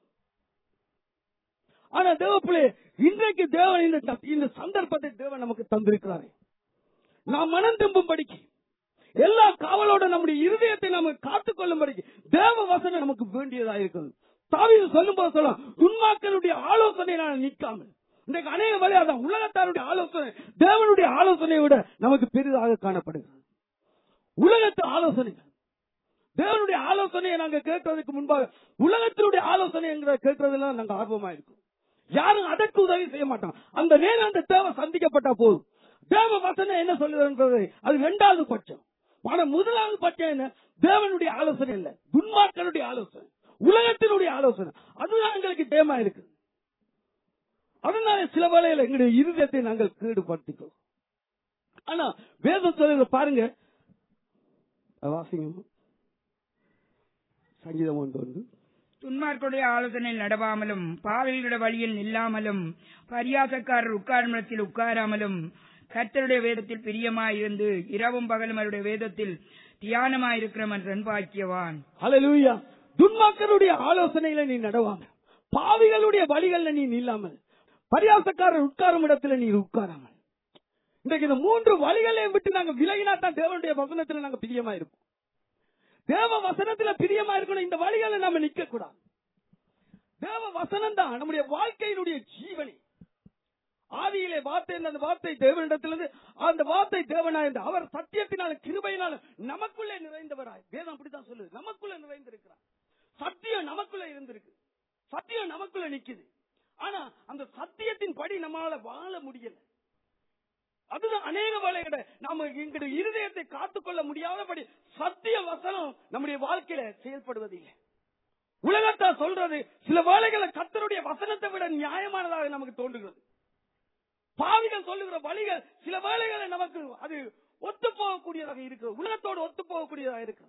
ஆனா தேவ பிள்ளை இன்றைக்கு தேவன் இந்த இந்த சந்தர்ப்பத்தை தேவன் நமக்கு தந்திருக்கிறாரே நாம் மனம் திரும்பும்படிக்கு எல்லா காவலோட நம்முடைய இருதயத்தை நாம காத்துக் கொள்ளும்படிக்கு தேவ வசனம் நமக்கு வேண்டியதா இருக்கிறது தாவீது சொல்லும் போது சொல்லலாம் துன்மாக்களுடைய ஆலோசனை நான் நிற்காமல் இன்றைக்கு அநேக வழி அதான் உலகத்தாருடைய ஆலோசனை தேவனுடைய ஆலோசனையை விட நமக்கு பெரிதாக காணப்படுகிறது உலகத்து ஆலோசனைகள் தேவனுடைய ஆலோசனையை நாங்க கேட்கறதுக்கு முன்பாக உலகத்தினுடைய ஆலோசனை என்கிற கேட்கறதுல நாங்க ஆர்வமா இருக்கோம் யாரும் அதற்கு உதவி செய்ய மாட்டோம் அந்த நேரம் அந்த தேவை சந்திக்கப்பட்டா போதும் தேவ வசனம் என்ன சொல்லுதுன்றது அது இரண்டாவது பட்சம் ஆனா முதலாவது பட்சம் என்ன தேவனுடைய ஆலோசனை இல்ல துன்மார்களுடைய ஆலோசனை உலகத்தினுடைய ஆலோசனை அதுதான் எங்களுக்கு தேமா இருக்கு அதனால சில வேளையில எங்களுடைய இருதயத்தை நாங்கள் கீடுபடுத்திக்கிறோம் ஆனா வேதம் சொல்லுங்க பாருங்க அது வாசிங்க சங்கீதம் ஒன்று வந்து துன்மார்க்குடைய ஆலோசனையில் நடவாமலும் பாவிகளுடைய வழியில் நில்லாமலும் பரியாசக்காரர் உட்கார்மத்தில் உட்காராமலும் கர்த்தருடைய வேதத்தில் பிரியமாயிருந்து இரவும் பகலும் அவருடைய வேதத்தில் தியானமாயிருக்கிறவன் பாக்கியவான் ஹalleluya துன்மார்க்கருடைய ஆலோசனையில நீ நடவாம பாவிகளுடைய வழிகள்ல நீ நில்லாமல் பரியாசக்காரர் உட்காரும் இடத்துல நீ உட்காராமல் இன்றைக்கு இந்த மூன்று வழிகளையும் விட்டு நாங்க விலகினா தான் தேவனுடைய வசனத்துல நாங்க பிரியமா இருப்போம் தேவ வசனத்துல பிரியமா இருக்கணும் இந்த வழிகளை நாம நிக்க கூடாது தேவ வசனம் தான் நம்முடைய வாழ்க்கையினுடைய ஜீவனி ஆதியிலே வார்த்தை இருந்த அந்த வார்த்தை தேவனிடத்திலிருந்து அந்த வார்த்தை தேவனாயிருந்த அவர் சத்தியத்தினால கிருபையினால நமக்குள்ளே நிறைந்தவராய் வேதம் அப்படித்தான் சொல்லுது நமக்குள்ள நிறைந்திருக்கிறார் சத்தியம் நமக்குள்ள இருந்திருக்கு சத்தியம் நமக்குள்ள நிக்குது ஆனா அந்த சத்தியத்தின் படி நம்மளால வாழ முடியல அதுதான் அநேக வேலைகளை நாம எங்களுடைய இருதயத்தை காத்துக்கொள்ள முடியாதபடி சத்திய வசனம் நம்முடைய வாழ்க்கையில செயல்படுவதில்லை உலகத்தார் சொல்றது சில வேலைகளை கத்தருடைய வசனத்தை விட நியாயமானதாக நமக்கு தோன்றுகிறது பாவிகள் சொல்லுகிற வழிகள் சில வேலைகளை நமக்கு அது ஒத்து போகக்கூடியதாக இருக்கு உலகத்தோடு ஒத்து போகக்கூடியதாக இருக்கு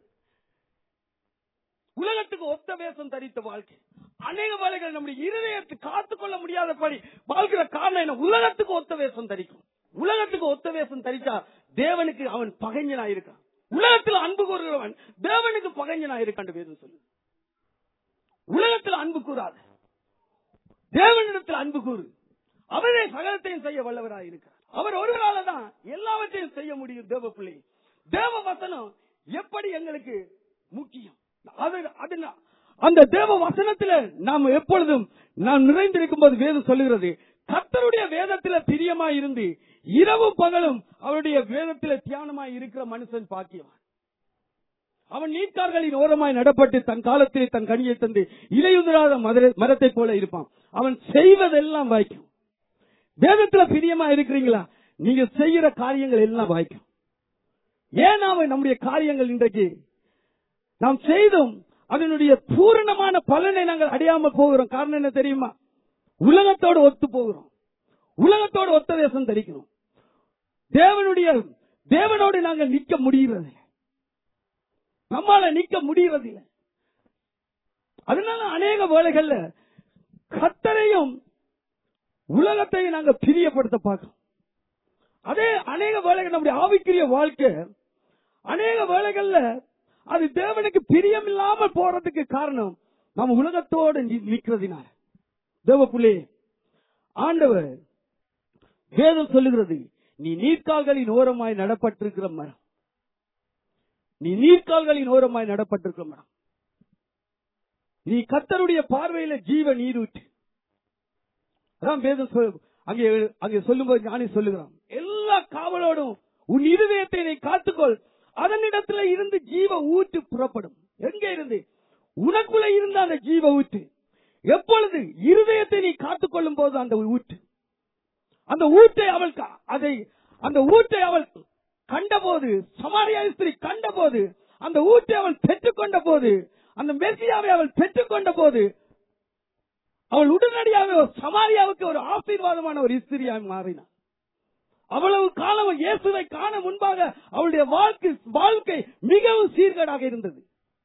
உலகத்துக்கு ஒத்த வேஷம் தரித்த வாழ்க்கை அநேக வேலைகள் நம்முடைய இருதயத்தை காத்துக்கொள்ள முடியாதபடி வாழ்க்கிற காரணம் என்ன உலகத்துக்கு ஒத்த வேஷம் தரிக்கும் உலகத்துக்கு ஒத்த வேஷம் தரித்தா தேவனுக்கு அவன் பகைஞனா இருக்கான் உலகத்தில் அன்பு கூறுகிறவன் தேவனுக்கு பகைஞனா இருக்கான் வேதம் சொல்லு உலகத்தில் அன்பு கூறாது தேவனிடத்தில் அன்பு கூறு அவரே சகலத்தையும் செய்ய வல்லவராய் இருக்கிறார் அவர் ஒருவரால தான் எல்லாவற்றையும் செய்ய முடியும் தேவ பிள்ளை தேவ வசனம் எப்படி எங்களுக்கு முக்கியம் அது அது நா- அந்த தேவ வசனத்துல நாம் எப்பொழுதும் நாம் நிறைந்திருக்கும் போது வேதம் சொல்லுகிறது கர்த்தருடைய வேதத்துல பிரியமா இருந்து இரவும் பகலும் அவருடைய வேதத்துல தியானமாய் இருக்கிற மனுஷன் பாக்கியவான் அவன் நீட்கார்களின் ஓரமாய் நடப்பட்டு தன் காலத்திலே தன் கனியை தந்து இலையுதிராத மதுர- மரத்தைப் போல இருப்பான் அவன் செய்வதெல்லாம் வாய்க்கும் வேதத்துல பிரியமா இருக்கிறீங்களா நீங்க செய்யற காரியங்கள் எல்லாம் வாய்க்கும் ஏன் நாம நம்முடைய காரியங்கள் இன்றைக்கு நாம் செய்தும் அதனுடைய பூரணமான பலனை நாங்கள் அடையாம போகிறோம் காரணம் என்ன தெரியுமா உலகத்தோடு ஒத்து போகிறோம் உலகத்தோடு ஒத்த வேஷம் தரிக்கிறோம் தேவனுடைய தேவனோடு நாங்கள் நிக்க முடிகிறது நம்மால நிக்க முடியறதில்லை அதனால அநேக வேலைகள்ல கத்தரையும் உலகத்தையும் நாங்க பிரியப்படுத்த பார்க்கிறோம் அதே அநேக வேலைகள் நம்முடைய ஆவிக்குரிய வாழ்க்கை அநேக வேலைகள்ல அது தேவனுக்கு பிரியம் இல்லாம போறதுக்கு காரணம் நம்ம உலகத்தோடு நி- நிக்கிறதினால தேவ புள்ளே ஆண்டவர் வேதம் சொல்லுகிறது நீ நீர்க்கால்களின் ஓரமாய் நடப்பட்டிருக்கிற மரம் நீ நீர்க்கால்களின் ஓரமாய் நடப்பட்டிருக்கிற மரம் நீ கத்தருடைய பார்வையில ஜீவ நீரூற்று அதான் வேதம் சொல்- அங்கே அங்கே சொல்லும்போது ஞானி சொல்லுகிறான் எல்லா காவலோடும் உன் இருதயத்தை நீ காத்துக்கொள் அதனிடத்துல இருந்து ஜீவ ஊற்று புறப்படும் எங்க இருந்து உனக்குள்ள இருந்த அந்த ஜீவ ஊற்று எப்பொழுது இருதயத்தை நீ காத்துக்கொள்ளும் போது அந்த ஊற்று அந்த ஊற்றை அவள் க- அதை அந்த ஊற்றை அவள் கண்டபோது சமாரியா ஸ்திரீ கண்டபோது அந்த ஊற்றை அவள் பெற்றுக்கொண்ட போது அந்த மெர்சியாவை அவள் பெற்றுக்கொண்ட போது அவள் உடனடியாக சமாரியாவுக்கு ஒரு ஆசீர்வாதமான ஒரு இஸ்திரியாய் மாறினாள் அவ்வளவு காலம் இயேசுவை காண முன்பாக அவளுடைய வாழ்க்கை வாழ்க்கை மிகவும் சீர்கேடாக இருந்தது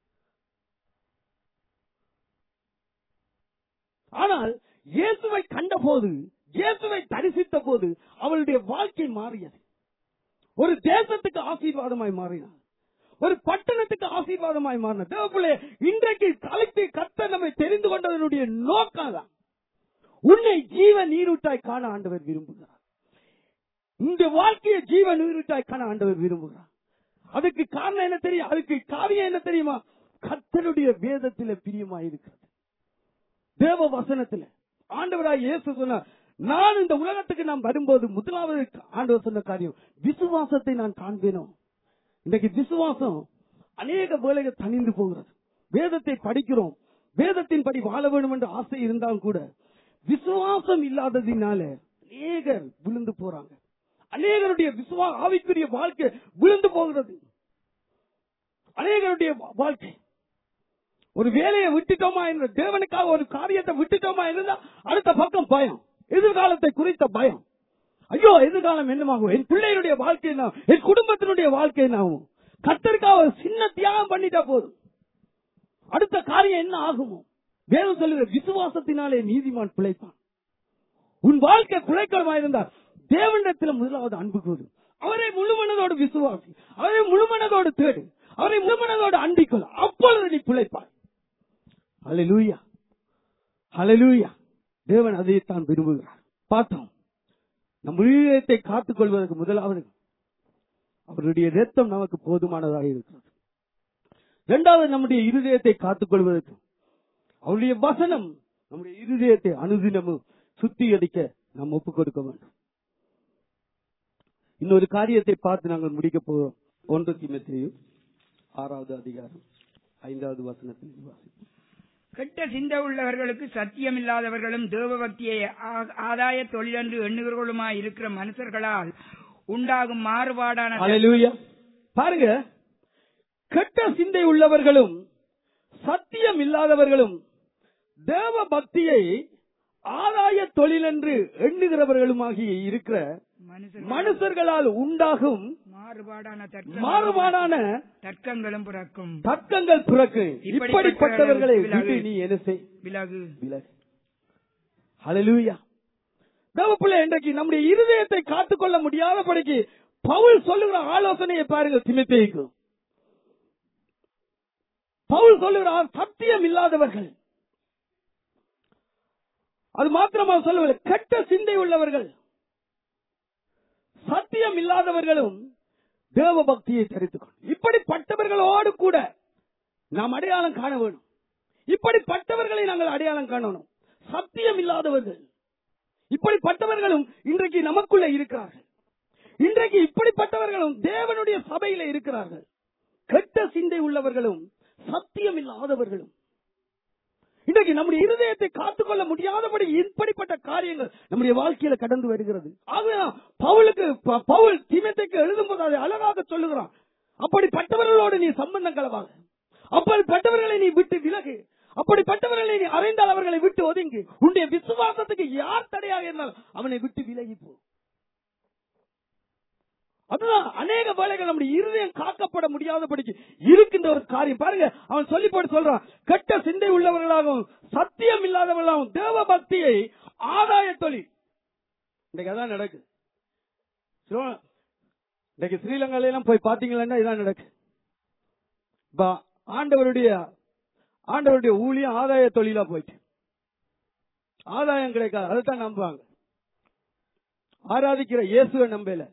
ஆனால் இயேசுவை கண்டபோது இயேசுவை தரிசித்த போது அவளுடைய வாழ்க்கை மாறியது ஒரு தேசத்துக்கு ஆசீர்வாதமாய் மாறினார் ஒரு பட்டணத்துக்கு ஆசீர்வாதமாய் மாறின தேவப்பிள்ளை இன்றைக்கு தலைத்து கத்த நம்மை தெரிந்து கொண்டதனுடைய நோக்கம் தான் உன்னை ஜீவ நீரூட்டாய் காண ஆண்டவர் விரும்புகிறார் இந்த வாழ்க்கையை ஜீவ நீரூட்டாய் காண ஆண்டவர் விரும்புகிறார் அதுக்கு காரணம் என்ன தெரியும் அதுக்கு காரியம் என்ன தெரியுமா கர்த்தருடைய வேதத்தில பிரியமாய் இருக்கிறது தேவ வசனத்துல ஆண்டவராய் இயேசு சொன்னார் நான் இந்த உலகத்துக்கு நான் வரும்போது முதலாவது ஆண்டவர் சொன்ன காரியம் விசுவாசத்தை நான் காண்பேனோ இன்றைக்கு விசுவாசம் அநேக வேலைகள் தணிந்து போகிறது வேதத்தை படிக்கிறோம் வேதத்தின் படி வாழ வேண்டும் என்ற ஆசை இருந்தாலும் கூட விசுவாசம் இல்லாததினால அநேகர் விழுந்து போறாங்க அநேகருடைய விசுவா ஆவிக்குரிய வாழ்க்கை விழுந்து போகிறது அநேகருடைய வா- வாழ்க்கை ஒரு வேலையை விட்டுட்டோமா என்ற தேவனுக்காக ஒரு காரியத்தை விட்டுட்டோமா இருந்தா அடுத்த பக்கம் பயம் எதிர்காலத்தை குறித்த பயம் ஐயோ எதிர்காலம் என்னமாகும் என் பிள்ளைகளுடைய வாழ்க்கை என்ன என் குடும்பத்தினுடைய வாழ்க்கை என்னாகும் கத்தருக்காக ஒரு சின்ன தியாகம் பண்ணிட்டா போதும் அடுத்த காரியம் என்ன ஆகுமோ வேதம் சொல்லுகிற விசுவாசத்தினாலே நீதிமான் பிழைப்பான் உன் வாழ்க்கை பிழைக்கலமா இருந்தால் தேவனிடத்தில் முதலாவது அன்பு கூறு அவரை முழுமனதோடு விசுவாசி அவரை முழுமனதோடு தேடு அவரை முழுமனதோடு அண்டிக்கொள் அப்பொழுது நீ பிழைப்பாய் ஹalleluya ஹalleluya தேவன் அதைத்தான் விரும்புகிறார் பார்த்தோம் நம் உயிரத்தை காத்துக் கொள்வதற்கு முதலாவது அவருடைய ரத்தம் நமக்கு போதுமானதாக இருக்கிறது இரண்டாவது நம்முடைய இருதயத்தை காத்துக் கொள்வதற்கு அவருடைய வசனம் நம்முடைய இருதயத்தை அனுதினமும் சுத்திகரிக்க நாம் ஒப்புக் கொடுக்க வேண்டும் இன்னொரு காரியத்தை பார்த்து நாங்கள் முடிக்க போகிறோம் ஒன்று திமத்தையும் ஆறாவது அதிகாரம் ஐந்தாவது வசனத்தில் வாசிப்போம் கெட்ட சிந்தை உள்ளவர்களுக்கு சத்தியம் இல்லாதவர்களும் தேவபக்தியை ஆ- ஆதாய தொழிலென்று எண்ணுகிறவர்களுமாய் இருக்கிற மனுஷர்களால் உண்டாகும் மாறுபாடான ஹalleluya பாருங்க கெட்ட சிந்தை உள்ளவர்களும் சத்தியம் இல்லாதவர்களும் தேவ பக்தியை ஆதாய தொழிலென்று எண்ணுகிறவர்களுமாகி இருக்கிற மனுஷர் மனுஷர்களால் உண்டாகும் மாறுபாடான தர்க்கங்களும் மாறுபாடான தர்க்கங்களும் பிறக்கும் தர்க்கங்கள் பிறக்கு இப்படிப்பட்டவர்களை விலகு. விட்டு நீ என்ன செய் விலகு விலகு ஹalleluya தேவப்பிள்ளை இன்றைக்கு நம்முடைய இருதயத்தை காத்துக்கொள்ள முடியாதபடிக்கு பவுல் சொல்லுகிற ஆலோசனையை பாருங்க திமித்தேய்க்கு பவுல் சொல்லுகிறார் சத்தியம் இல்லாதவர்கள் அது மாத்திரமா சொல்லவில்லை கெட்ட சிந்தை உள்ளவர்கள் சத்தியம் இல்லாதவர்களும் தேவ பக்தியை தரித்துக் கொண்டு இப்படிப்பட்டவர்களோடு கூட நாம் அடையாளம் காண வேண்டும் இப்படிப்பட்டவர்களை நாங்கள் அடையாளம் காணணும் சத்தியம் இல்லாதவர்கள் இப்படிப்பட்டவர்களும் இன்றைக்கு நமக்குள்ள இருக்கிறார்கள் இன்றைக்கு இப்படிப்பட்டவர்களும் தேவனுடைய சபையில இருக்கிறார்கள் கெட்ட சிந்தை உள்ளவர்களும் சத்தியம் இல்லாதவர்களும் இன்றைக்கு நம்முடைய இருதயத்தை காத்துக்கொள்ள முடியாதபடி இப்படிப்பட்ட காரியங்கள் நம்முடைய வாழ்க்கையில கடந்து வருகிறது ஆகையால் பவுலுக்கு ப- பவுல் தீமத்தைக்கு எழுதும் போது அதை அழகாக சொல்லுகிறான் அப்படிப்பட்டவர்களோடு நீ சம்பந்தம் கலவாக அப்படிப்பட்டவர்களை நீ விட்டு விலகு அப்படிப்பட்டவர்களை நீ அறைந்தால் அவர்களை விட்டு ஒதுங்கு உன்னுடைய விசுவாசத்துக்கு யார் தடையாக இருந்தால் அவனை விட்டு விலகி போ அதுதான் அநேக வேலைகள் நம்முடைய இருதயம் காக்கப்பட முடியாதபடிக்கு இருக்கின்ற ஒரு காரியம் பாருங்க அவன் சொல்லி போட்டு சொல்றான் கெட்ட சிந்தை உள்ளவர்களாகவும் சத்தியம் இல்லாதவர்களாகவும் தேவ பக்தியை ஆதாய தொழில் இன்னைக்கு அதான் நடக்கு சிலோ- இன்னைக்கு ஸ்ரீலங்கால எல்லாம் போய் பாத்தீங்கன்னா இதான் நடக்கு இப்ப ஆண்டவருடைய ஆண்டவருடைய ஊழியம் ஆதாய தொழிலா போயிட்டு ஆதாயம் கிடைக்காது அதைத்தான் நம்புவாங்க ஆராதிக்கிற இயேசுவை நம்பல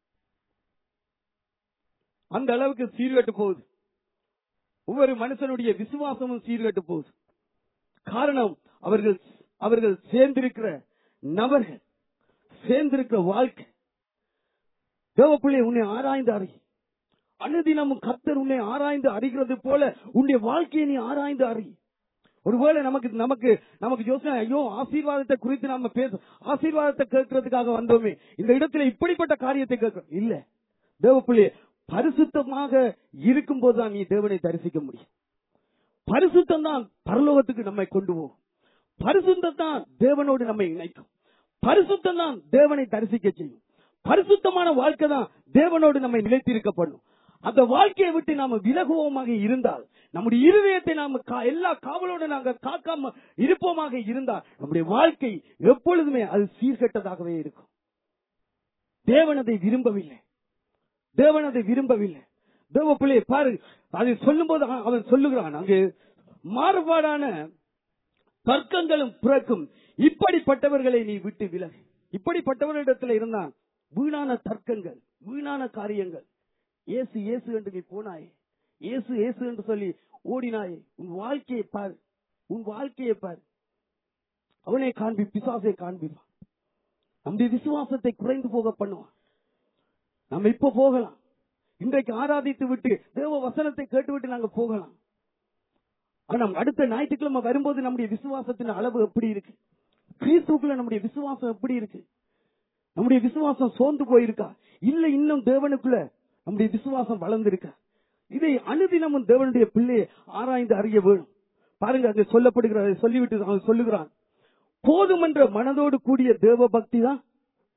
அந்த அளவுக்கு சீர்கட்டு போகுது ஒவ்வொரு மனுஷனுடைய விசுவாசமும் சீர்கட்டு போகுது காரணம் அவர்கள் அவர்கள் சேர்ந்திருக்கிற நபர்கள் சேர்ந்திருக்கிற வாழ்க்கை தேவப்பிள்ளை உன்னை ஆராய்ந்து அறி அனுதினமும் கத்தர் உன்னை ஆராய்ந்து அறிகிறது போல உன்னுடைய வாழ்க்கையை நீ ஆராய்ந்து அறி ஒருவேளை நமக்கு நமக்கு நமக்கு யோசனை ஐயோ ஆசீர்வாதத்தை குறித்து நாம பேச ஆசீர்வாதத்தை கேட்கறதுக்காக வந்தோமே இந்த இடத்துல இப்படிப்பட்ட காரியத்தை கேட்கிறோம் இல்ல தேவப்பிள்ளை பரிசுத்தமாக இருக்கும் போதுதான் நீ தேவனை தரிசிக்க முடியும் பரிசுத்தம் தான் பரலோகத்துக்கு நம்மை கொண்டு போகும் பரிசுத்தம் தான் தேவனோடு நம்மை இணைக்கும் பரிசுத்தம் தான் தேவனை தரிசிக்க செய்யும் பரிசுத்தமான வாழ்க்கை தான் தேவனோடு நம்மை நிலைத்திருக்க பண்ணும் அந்த வாழ்க்கையை விட்டு நாம விலகுவோமாக இருந்தால் நம்முடைய இருதயத்தை நாம கா- எல்லா காவலோடு நாங்க காக்காம இருப்போமாக இருந்தால் நம்முடைய வாழ்க்கை எப்பொழுதுமே அது சீர்கெட்டதாகவே இருக்கும் தேவன் அதை விரும்பவில்லை தேவன் அதை விரும்பவில்லை தேவ பிள்ளையை பாரு அதை சொல்லும் போது அவன் சொல்லுகிறான் அங்கு மாறுபாடான தர்க்கங்களும் பிறக்கும் இப்படிப்பட்டவர்களை நீ விட்டு விலகு இப்படிப்பட்டவர்களிடத்தில் இருந்தான் வீணான தர்க்கங்கள் வீணான காரியங்கள் இயேசு இயேசு என்று நீ போனாயே இயேசு இயேசு என்று சொல்லி ஓடினாயே உன் வாழ்க்கையை பார் உன் வாழ்க்கையை பார் அவனை காண்பி பிசாசை காண்பிப்பான் நம்முடைய விசுவாசத்தை குறைந்து போக பண்ணுவான் நம்ம இப்ப போகலாம் இன்றைக்கு ஆராதித்து விட்டு தேவ வசனத்தை கேட்டுவிட்டு நாங்க போகலாம் ஆனா அடுத்த ஞாயிற்றுக்கிழமை வரும்போது நம்முடைய விசுவாசத்தின் அளவு எப்படி இருக்கு கிறிஸ்துக்குள்ள நம்முடைய விசுவாசம் எப்படி இருக்கு நம்முடைய விசுவாசம் சோர்ந்து போயிருக்கா இல்ல இன்னும் தேவனுக்குள்ள நம்முடைய விசுவாசம் வளர்ந்திருக்கா இதை அனுதினமும் தேவனுடைய பிள்ளையை ஆராய்ந்து அறிய வேணும் பாருங்க அங்க சொல்லப்படுகிற சொல்லிவிட்டு அவன் சொல்லுகிறான் போதும் என்ற மனதோடு கூடிய தேவ பக்தி தான்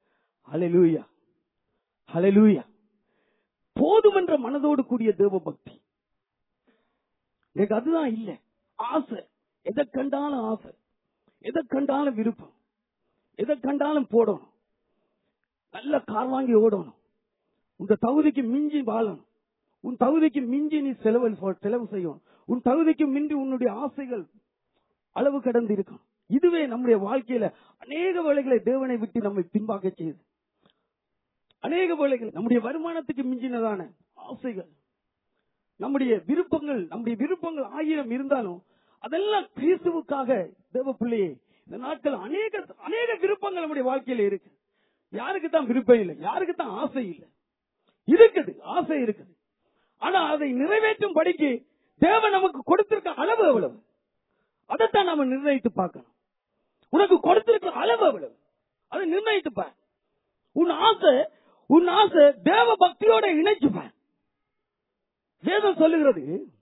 ஹalleluya ஹalleluya போதும் என்ற மனதோடு கூடிய தேவ பக்தி எனக்கு அதுதான் இல்ல ஆசை எதை கண்டாலும் ஆசை எதை கண்டாலும் விருப்பம் எதை கண்டாலும் போடணும் நல்ல கார் வாங்கி ஓடணும் உங்க தகுதிக்கு மிஞ்சி வாழணும் உன் தகுதிக்கு மிஞ்சி நீ செலவு செலவு செய்யணும் உன் தகுதிக்கு மின்றி உன்னுடைய ஆசைகள் அளவு கடந்து இருக்கணும் இதுவே நம்முடைய வாழ்க்கையில அநேக வேளைகளை தேவனை விட்டு நம்மை பின்பாக்க செய்யுது அநேக வேளைகள் நம்முடைய வருமானத்துக்கு மிஞ்சினதான ஆசைகள் நம்முடைய விருப்பங்கள் நம்முடைய விருப்பங்கள் ஆயிரம் இருந்தாலும் அதெல்லாம் கிறிஸ்துவுக்காக தேவ பிள்ளையே இந்த நாட்கள் அநேக அநேக விருப்பங்கள் நம்முடைய வாழ்க்கையில இருக்கு யாருக்கு தான் விருப்பம் இல்லை யாருக்கு தான் ஆசை இல்லை இருக்குது ஆசை இருக்குது ஆனா அதை நிறைவேற்றும் படிக்கு தேவன் நமக்கு கொடுத்திருக்க அளவு எவ்வளவு அதைத்தான் நாம நிர்ணயித்து பார்க்கணும் உனக்கு கொடுத்திருக்க அளவு எவ்வளவு அதை நிர்ணயித்து பார் உன் ஆசை உன் ஆசை தேவ பக்தியோட இணைச்சு பார் வேதம் சொல்லுகிறது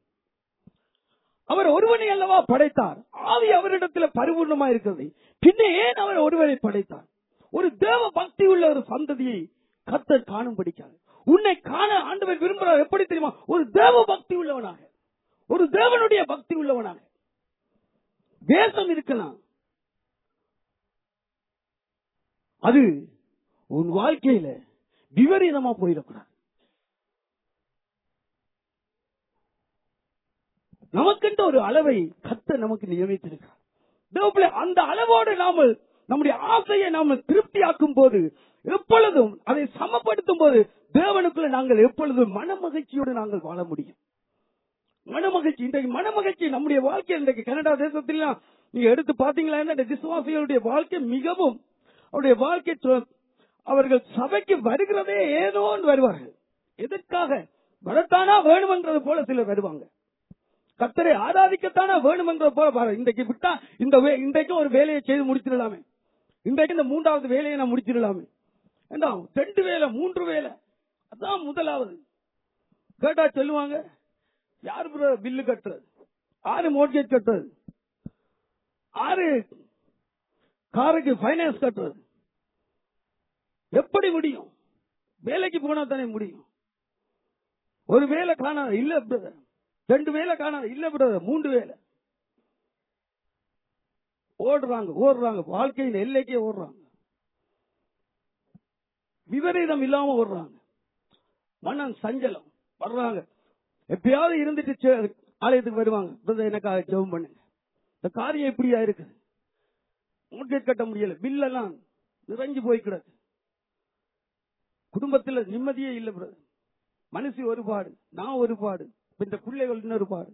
அவர் ஒருவனை அல்லவா படைத்தார் ஆவி அவரிடத்தில் பரிபூர்ணமா இருக்கிறது பின்னே ஏன் அவர் ஒருவரை படைத்தார் ஒரு தேவ பக்தி உள்ள ஒரு சந்ததியை கத்தர் காணும் படிக்காது உன்னை காண ஆண்டவர் விரும்புகிறார் எப்படி தெரியுமா ஒரு தேவ பக்தி உள்ளவனாக ஒரு தேவனுடைய பக்தி உள்ளவனாக தேசம் இருக்கலாம் அது உன் வாழ்க்கையில விபரீதமா போயிடக்கூடாது நமக்கென்ற ஒரு அளவை கத்த நமக்கு நியமித்திருக்கிறார் தேவப்பிள்ளை, அந்த அளவோடு நாம நம்முடைய ஆசையை நாம திருப்தியாக்கும் போது எப்பொழுதும் அதை சமப்படுத்தும் போது தேவனுக்குள்ள நாங்கள் எப்பொழுதும் மன மகிழ்ச்சியோடு நாங்கள் வாழ முடியும் மனமகிழ்ச்சி இன்றைக்கு மனமகிழ்ச்சி நம்முடைய வாழ்க்கை இன்றைக்கு கனடா தேசத்திலாம் நீங்க எடுத்து பாத்தீங்களா இந்த விசுவாசிகளுடைய வாழ்க்கை மிகவும் அவருடைய வாழ்க்கை சொ- அவர்கள் சபைக்கு வருகிறதே ஏதோன்னு வருவார்கள் எதற்காக வரத்தானா வேணுமென்றது போல சிலர் வருவாங்க கத்தரை ஆராதிக்கத்தானே வேணுமென்ற போல பாரு இன்றைக்கு விட்டா இந்த வே- இன்றைக்கும் ஒரு வேலையை செய்து முடிச்சிடலாமே இன்றைக்கு இந்த மூன்றாவது வேலையை நான் முடிச்சிடலாமே ஏண்டா ரெண்டு வேலை மூன்று வேலை அதான் முதலாவது கேட்டா சொல்லுவாங்க யாரு bro பில்லு கட்டுறது ஆறு மோட்கேஜ் கட்டுறது ஆறு காருக்கு ஃபைனான்ஸ் கட்டுறது எப்படி முடியும் வேலைக்கு போனா தானே முடியும் ஒரு வேலை காணாத இல்ல பிரதர் ரெண்டு வேலை காணாத இல்ல பிரதர் மூன்று வேலை ஓடுறாங்க ஓடுறாங்க வாழ்க்கையின் எல்லைக்கே ஓடுறாங்க விபரீதம் இல்லாம ஓடுறாங்க மனம் சஞ்சலம் வர்றாங்க எப்பயாவது இருந்துட்டு சே- ஆலயத்துக்கு வருவாங்க பிரதர் எனக்காக ஜெபம் பண்ணுங்க இந்த காரியம் இப்படியா இருக்குது மூட்டை கட்ட முடியல பில்லெல்லாம் நிறைஞ்சு போய் கிடக்கு குடும்பத்துல நிம்மதியே இல்ல பிரதர் மனசு ஒரு பாடு நான் ஒரு பாடு இப்ப இந்த பிள்ளைகள் இன்னொரு பாடு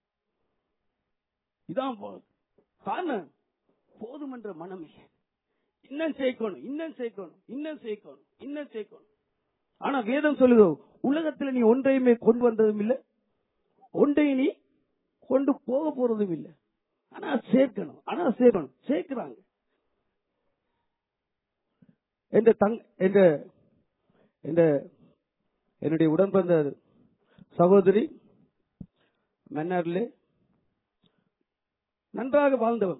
இதான் போ- காரணம் போதுமன்ற மனமே இன்னும் சேர்க்கணும் இன்னும் சேர்க்கணும் இன்னும் சேர்க்கணும் இன்னும் சேர்க்கணும் ஆனா வேதம் சொல்லுதோ உலகத்துல நீ ஒன்றையுமே கொண்டு வந்ததும் இல்ல ஒன்றையும் நீ கொண்டு போக போறதும் இல்ல ஆனா சேர்க்கணும் ஆனா சேர்க்கணும் சேர்க்கிறாங்க என்ற தங் என்ற என்ற என்னுடைய உடன்பிறந்த சகோதரி மன்னார்லே நன்றாக வாழ்ந்தவர்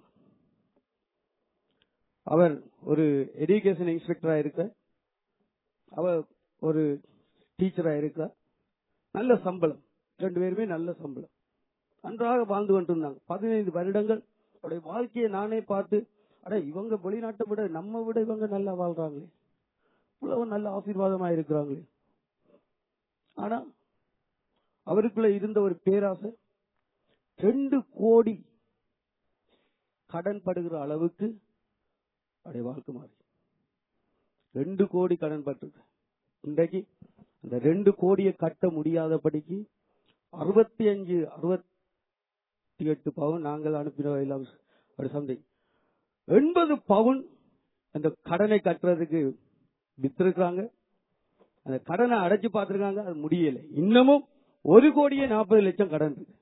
அவர் ஒரு எஜுகேஷன் இன்ஸ்பெக்டரா இருக்க அவர் ஒரு டீச்சரா இருக்கா நல்ல சம்பளம் ரெண்டு பேருமே நல்ல சம்பளம் நன்றாக வாழ்ந்து கொண்டிருந்தாங்க பதினைந்து வருடங்கள் அவருடைய வாழ்க்கையை நானே பார்த்து அட இவங்க வெளிநாட்டை விட நம்ம விட இவங்க நல்லா வாழ்றாங்களே இவ்வளவு நல்ல ஆசீர்வாதமா இருக்கிறாங்களே ஆனா அவருக்குள்ள இருந்த ஒரு பேராசை ரெண்டு கோடி கடன் படுகிற அளவுக்கு அவருடைய வாழ்க்கை மாறி ரெண்டு கோடி கடன் பட்டிருக்கு இன்றைக்கு அந்த ரெண்டு கோடியை கட்ட முடியாதபடிக்கு அறுபத்தி அஞ்சு அறுபத்தி எட்டு பவுன் நாங்கள் அனுப்பின எல்லாம் ஒரு சம்திங் எண்பது பவுன் அந்த கடனை கட்டுறதுக்கு வித்திருக்காங்க அந்த கடனை அடைச்சு பார்த்திருக்காங்க அது முடியல இன்னமும் ஒரு கோடியே நாற்பது லட்சம் கடன் இருக்கு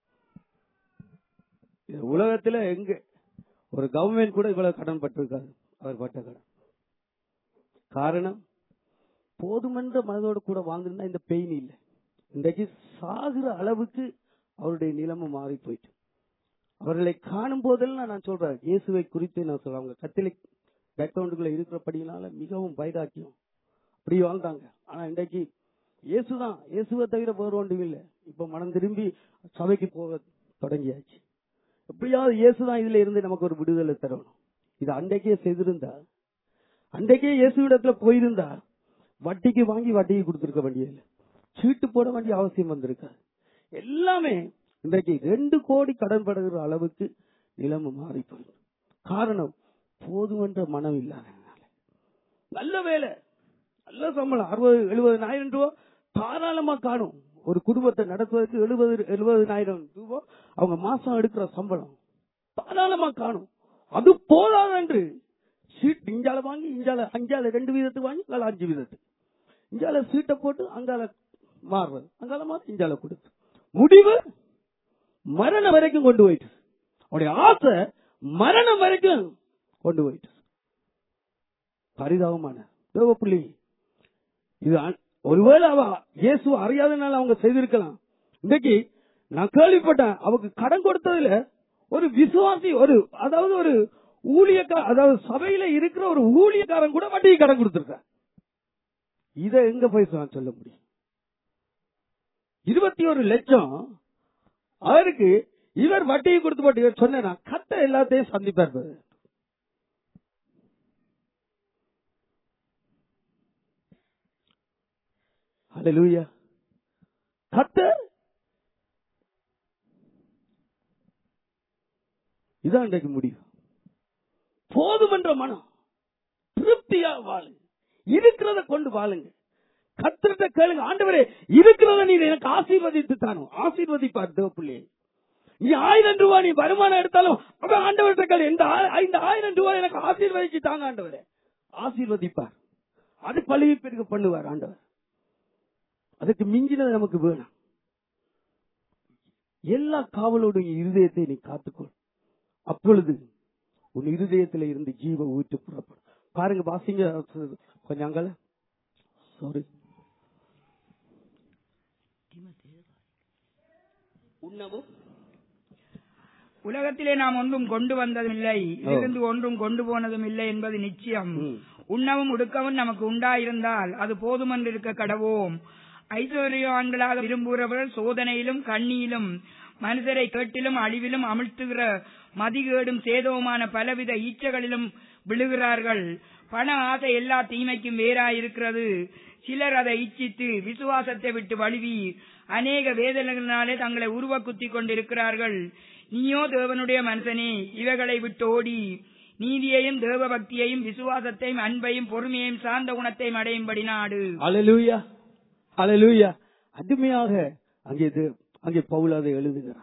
இது உலகத்துல எங்க ஒரு கவர்மெண்ட் கூட இவ்வளவு கடன் பட்டிருக்காது அவர் பட்ட கடன் காரணம் போதுமென்ற மனதோடு கூட வாழ்ந்திருந்தா இந்த பெயின் இல்லை இன்றைக்கு சாகுற அளவுக்கு அவருடைய நிலைமை மாறி போயிட்டு அவர்களை காணும் போதெல்லாம் நான் சொல்றேன் இயேசுவை குறித்து நான் சொல்றேன் அவங்க கத்திலை பேக்ரவுண்டுக்குள்ள இருக்கிறபடினால மிகவும் வைராக்கியம் அப்படி வாழ்ந்தாங்க ஆனா இன்றைக்கு இயேசுதான் இயேசுவை தவிர வேறு ஒன்றும் இல்லை இப்ப மனம் திரும்பி சபைக்கு போக தொடங்கியாச்சு எப்படியாவது இயேசுதான் இதுல இருந்து நமக்கு ஒரு விடுதலை தரணும் இது அன்றைக்கே செய்திருந்தா அன்றைக்கே இயேசுவிடத்துல போயிருந்தா வட்டிக்கு வாங்கி வட்டிக்கு கொடுத்திருக்க வேண்டியதில்லை சீட்டு போட வேண்டிய அவசியம் வந்திருக்காது எல்லாமே இன்றைக்கு ரெண்டு கோடி கடன் படுகிற அளவுக்கு நிலைமை மாறி போயிடும் காரணம் போதுமன்ற மனம் இல்லாதனால நல்ல வேலை நல்ல சம்பளம் அறுபது எழுபதுனாயிரம் ரூபாய் தாராளமா காணும் ஒரு குடும்பத்தை நடத்துவதற்கு எழுபது எழுபதுனாயிரம் ரூபாய் அவங்க மாசம் எடுக்கிற சம்பளம் தாராளமா காணும் அது போதாதென்று சீட் இஞ்சால வாங்கி இஞ்சால அஞ்சால ரெண்டு வீதத்துக்கு வாங்கி அங்கால அஞ்சு வீதத்துக்கு இஞ்சால சீட்டை போட்டு அங்கால மாறுறது அங்கால மாறி இஞ்சால கொடுத்து முடிவு மரணம் வரைக்கும் கொண்டு போயிட்டு அவருடைய ஆசை மரணம் வரைக்கும் கொண்டு போயிட்டு பரிதாபமான தேவ புள்ளி இது அ- ஒருவேளை அவ இயேசு அறியாதனால அவங்க செய்திருக்கலாம் இன்னைக்கு நான் கேள்விப்பட்டேன் அவங்க கடன் கொடுத்ததுல ஒரு விசுவாசி ஒரு அதாவது ஒரு ஊழியக்கார அதாவது சபையில இருக்கிற ஒரு ஊழியக்காரன் கூட வட்டிக்கு கடன் கொடுத்திருக்கான் இத எங்க போய் நான் சொல்ல முடியும் இருபத்தி ஒரு லட்சம் அவருக்கு இவர் வட்டியை கொடுத்து போட்டு இவர் சொன்னா கத்த எல்லாத்தையும் சந்திப்பார் பாரு. ஹalleluya கத்த இதான் இன்றைக்கு முடியும் போதுமன்ற மனம் திருப்தியா வாழுங்க இருக்கிறத கொண்டு வாழுங்க கத்திரத்தை கேளுங்க ஆண்டவரே இருக்கிறத நீ எனக்கு ஆசீர்வதித்து தானோ ஆசீர்வதிப்பார் தேவப்பிள்ளையை நீ ஆயிரம் ரூபாய் நீ வருமானம் எடுத்தாலும் அவன் ஆண்டவர்கிட்ட கேளு இந்த ஆ- இந்த ஆயிரம் ரூபாய் எனக்கு ஆசீர்வதிச்சு தாங்க ஆண்டவரே ஆசீர்வதிப்பார் அது பழுவி பெருக பண்ணுவார் ஆண்டவர் அதுக்கு மிஞ்சினது நமக்கு வேணும் எல்லா காவலோடும் உன் இருதயத்தை நீ காத்துக்கொள் அப்பொழுது உன் இருதயத்துல இருந்து ஜீவ ஊற்று புறப்படும் பாருங்க வாசிங்க கொஞ்சம் அங்கல சாரி உண்ணவும் உலகத்திலே நாம் ஒன்றும் கொண்டு வந்ததும் இல்லை இதிலிருந்து ஒன்றும் கொண்டு போனதும் இல்லை என்பது நிச்சயம் ம். உண்ணவும் உடுக்கவும் நமக்கு உண்டாயிருந்தால் அது போதுமென்று இருக்க கடவோம் ஐஸ்வர்யவான்களாக விரும்புகிறவர்கள் சோதனையிலும் கண்ணியிலும் மனிதரை கேட்டிலும் அழிவிலும் அமிழ்த்துகிற மதிகேடும் சேதவுமான பலவித ஈச்சைகளிலும் விழுகிறார்கள் பண ஆசை எல்லா தீமைக்கும் வேறாயிருக்கிறது சிலர் அதை இச்சித்து விசுவாசத்தை விட்டு வழுவி அநேக வேதனைகளினாலே தங்களை உருவ குத்திக் கொண்டிருக்கிறார்கள் நீயோ தேவனுடைய மனுஷனே இவைகளை விட்டு ஓடி நீதியையும் தேவ பக்தியையும் விசுவாசத்தையும் அன்பையும் பொறுமையையும் சார்ந்த குணத்தையும் அடையும்படி நாடு அலலூயா அலலூயா அருமையாக அங்கே இது- அங்கே பவுல் அதை எழுதுகிறார்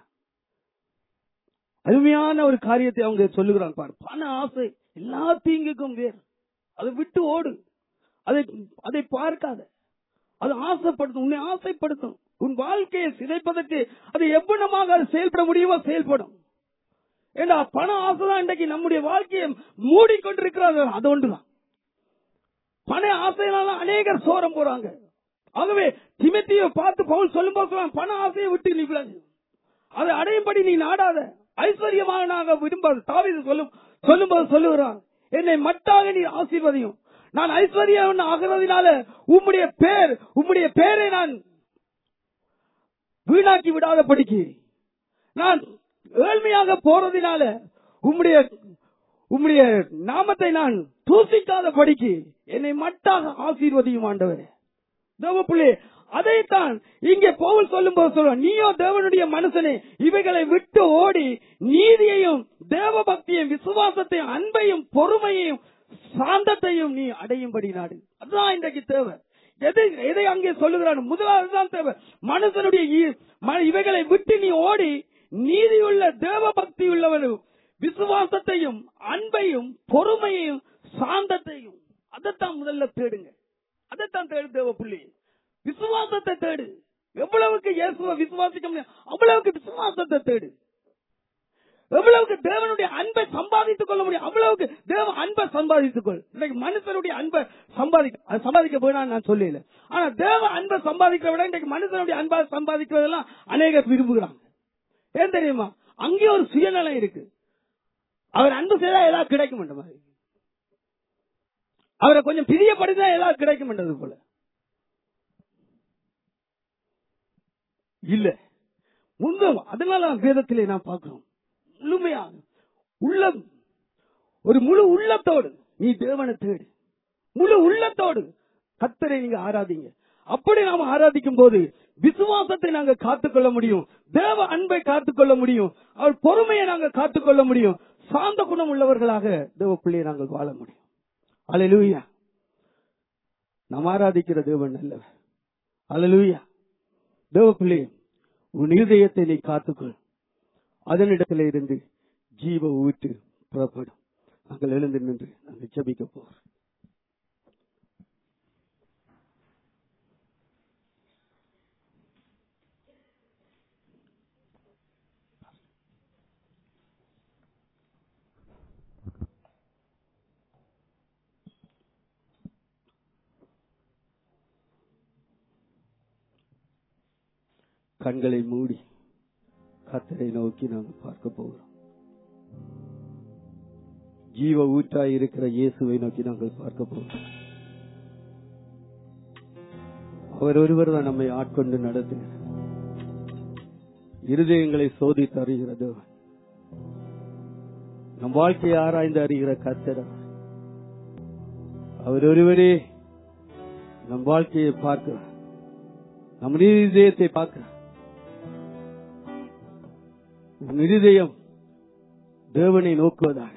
அருமையான ஒரு காரியத்தை அவங்க சொல்லுகிறான் பாரு பண ஆசை எல்லா தீங்குக்கும் வேறு அதை விட்டு ஓடு அதை அதை பார்க்காத அது ஆசைப்படுத்தும் உன்னை ஆசைப்படுத்தும் உன் வாழ்க்கையை சிதைப்பதற்கு அது எவ்வளமாக அது செயல்பட முடியுமோ செயல்படும் ஏண்டா பண ஆசைதான் இன்றைக்கு நம்முடைய வாழ்க்கையை மூடிக்கொண்டிருக்கிறாங்க அது ஒன்றுதான் பண ஆசையினால அநேகர் சோரம் போறாங்க ஆகவே திமத்தியை பார்த்து பவுல் சொல்லும் போது சொல்றான், பண ஆசையை விட்டு நீ விலகு அதை அடையும்படி நீ நாடாத ஐஸ்வர்யமாக விரும்பாது தாவீது சொல்லும் சொல்லும் போது சொல்லுகிறான் என்னை மட்டாக நீ ஆசீர்வதியும் நான் ஐஸ்வர்யம் ஆகிறதுனால உம்முடைய பேர் உம்முடைய பேரை நான் வீணாக்கி விடாதபடிக்கு நான் ஏழ்மையாக போறதினால உம்முடைய உம்முடைய நாமத்தை நான் தூசிக்காத படிக்கு என்னை மட்டாக ஆசீர்வதியும் ஆண்டவரே தேவப்பிள்ளை அதைத்தான் இங்கே பவுல் சொல்லும்போது சொல்றான் நீயோ தேவனுடைய மனுஷனே இவைகளை விட்டு ஓடி நீதியையும் தேவ பக்தியையும் விசுவாசத்தையும் அன்பையும் பொறுமையையும் சாந்தத்தையும் நீ அடையும்படி நாடு அதுதான் இன்றைக்கு தேவை எதை எதை அங்கே சொல்லுகிறான் முதலாவது தான் தேவை மனுஷனுடைய ஈ- ம- இவைகளை விட்டு நீ ஓடி நீதியுள்ள தேவ பக்தி உள்ளவனும் விசுவாசத்தையும் அன்பையும் பொறுமையையும் சாந்தத்தையும் அதைத்தான் முதல்ல தேடுங்க அதைத்தான் தேடு தேவ புள்ளி விசுவாசத்தை தேடு எவ்வளவுக்கு இயேசுவை விசுவாசிக்க முடியும் அவ்வளவுக்கு விசுவாசத்தை தேடு எவ்வளவுக்கு தேவனுடைய அன்பை சம்பாதித்துக் கொள்ள முடியும் அவ்வளவுக்கு தேவ அன்பை சம்பாதித்துக் கொள் இன்னைக்கு மனுஷனுடைய அன்பை சம்பாதிக்க அது சம்பாதிக்க வேணாம் நான் சொல்லல ஆனா தேவ அன்பை சம்பாதிக்கிறத விட இன்றைக்கு மனுஷனுடைய அன்பை சம்பாதிக்கிறதெல்லாம் அநேகர் விரும்புகிறாங்க ஏன் தெரியுமா அங்கே ஒரு சுயநலம் இருக்கு அவர் அன்பு செய்தா ஏதாவது கிடைக்கும் மாதிரி அவரை கொஞ்சம் பிரியப்படுத்தா எல்லாம் கிடைக்கும் என்றது போல இல்ல முன்பு அதனால வேதத்திலே நாம் பார்க்கிறோம் முழுமையாக உள்ளம் ஒரு முழு உள்ளத்தோடு நீ தேவனை தேடு முழு உள்ளத்தோடு கத்தரை நீங்க ஆராதிங்க அப்படி நாம் ஆராதிக்கும் போது விசுவாசத்தை நாங்க காத்துக்கொள்ள முடியும் தேவ அன்பை காத்துக்கொள்ள முடியும் அவர் பொறுமையை நாங்க காத்துக்கொள்ள முடியும் சாந்த குணம் உள்ளவர்களாக தேவ பிள்ளையை நாங்கள் வாழ முடியும் அலையிலூயா நாம் ஆராதிக்கிற தேவன் நல்லவர் அலையிலூயா தேவ பிள்ளையே உன் இருதயத்தை நீ காத்துக்கொள் அதனிடத்திலே இருந்து ஜீவ ஊற்று புறப்படும் நாங்கள் எழுந்து நின்று நாங்கள் ஜெபிக்க போகிறோம் கண்களை மூடி கத்தரை நோக்கி நாங்கள் பார்க்க போகிறோம் ஜீவ ஊற்றாய் இருக்கிற இயேசுவை நோக்கி நாங்கள் பார்க்க போகிறோம் அவர் ஒருவர் தான் நம்மை ஆட்கொண்டு நடத்துகிறார் இருதயங்களை சோதித்து அறிகிறது நம் வாழ்க்கையை ஆராய்ந்து அறிகிற கத்தர் அவர். அவர் ஒருவரே நம் வாழ்க்கையை பார்க்கிறார் நம் இருதயத்தை பார்க்கிறார் உன் இருதயம் தேவனை நோக்குவதாக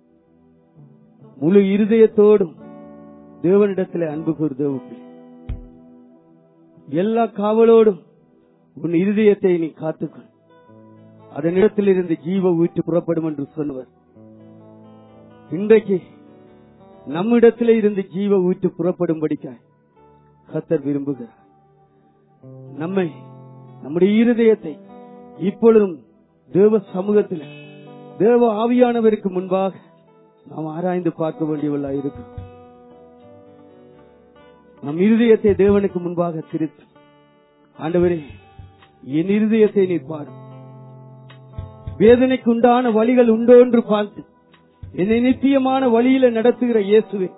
முழு இருதயத்தோடும் தேவனிடத்தில் அன்பு கூறு தேவப்பிள்ளை எல்லா காவலோடும் உன் இருதயத்தை நீ காத்துக்கொள் அதனிடத்தில் இருந்து ஜீவ ஊற்று புறப்படும் என்று சொன்னவர் இன்றைக்கு நம்மிடத்திலே இருந்து ஜீவ ஊற்று புறப்படும்படிக்காய் கத்தர் விரும்புகிறார் நம்மை நம்முடைய இருதயத்தை இப்பொழுதும் தேவ சமூகத்தில் தேவ ஆவியானவருக்கு முன்பாக நாம் ஆராய்ந்து பார்க்க வேண்டியவர்களா இருக்கிறோம் நம் இருதயத்தை தேவனுக்கு முன்பாக திருத்து ஆண்டவரே என் இருதயத்தை நீ பாரு வேதனைக்கு உண்டான வழிகள் உண்டோ என்று பார்த்து என்னை நித்தியமான வழியில நடத்துகிற இயேசுவே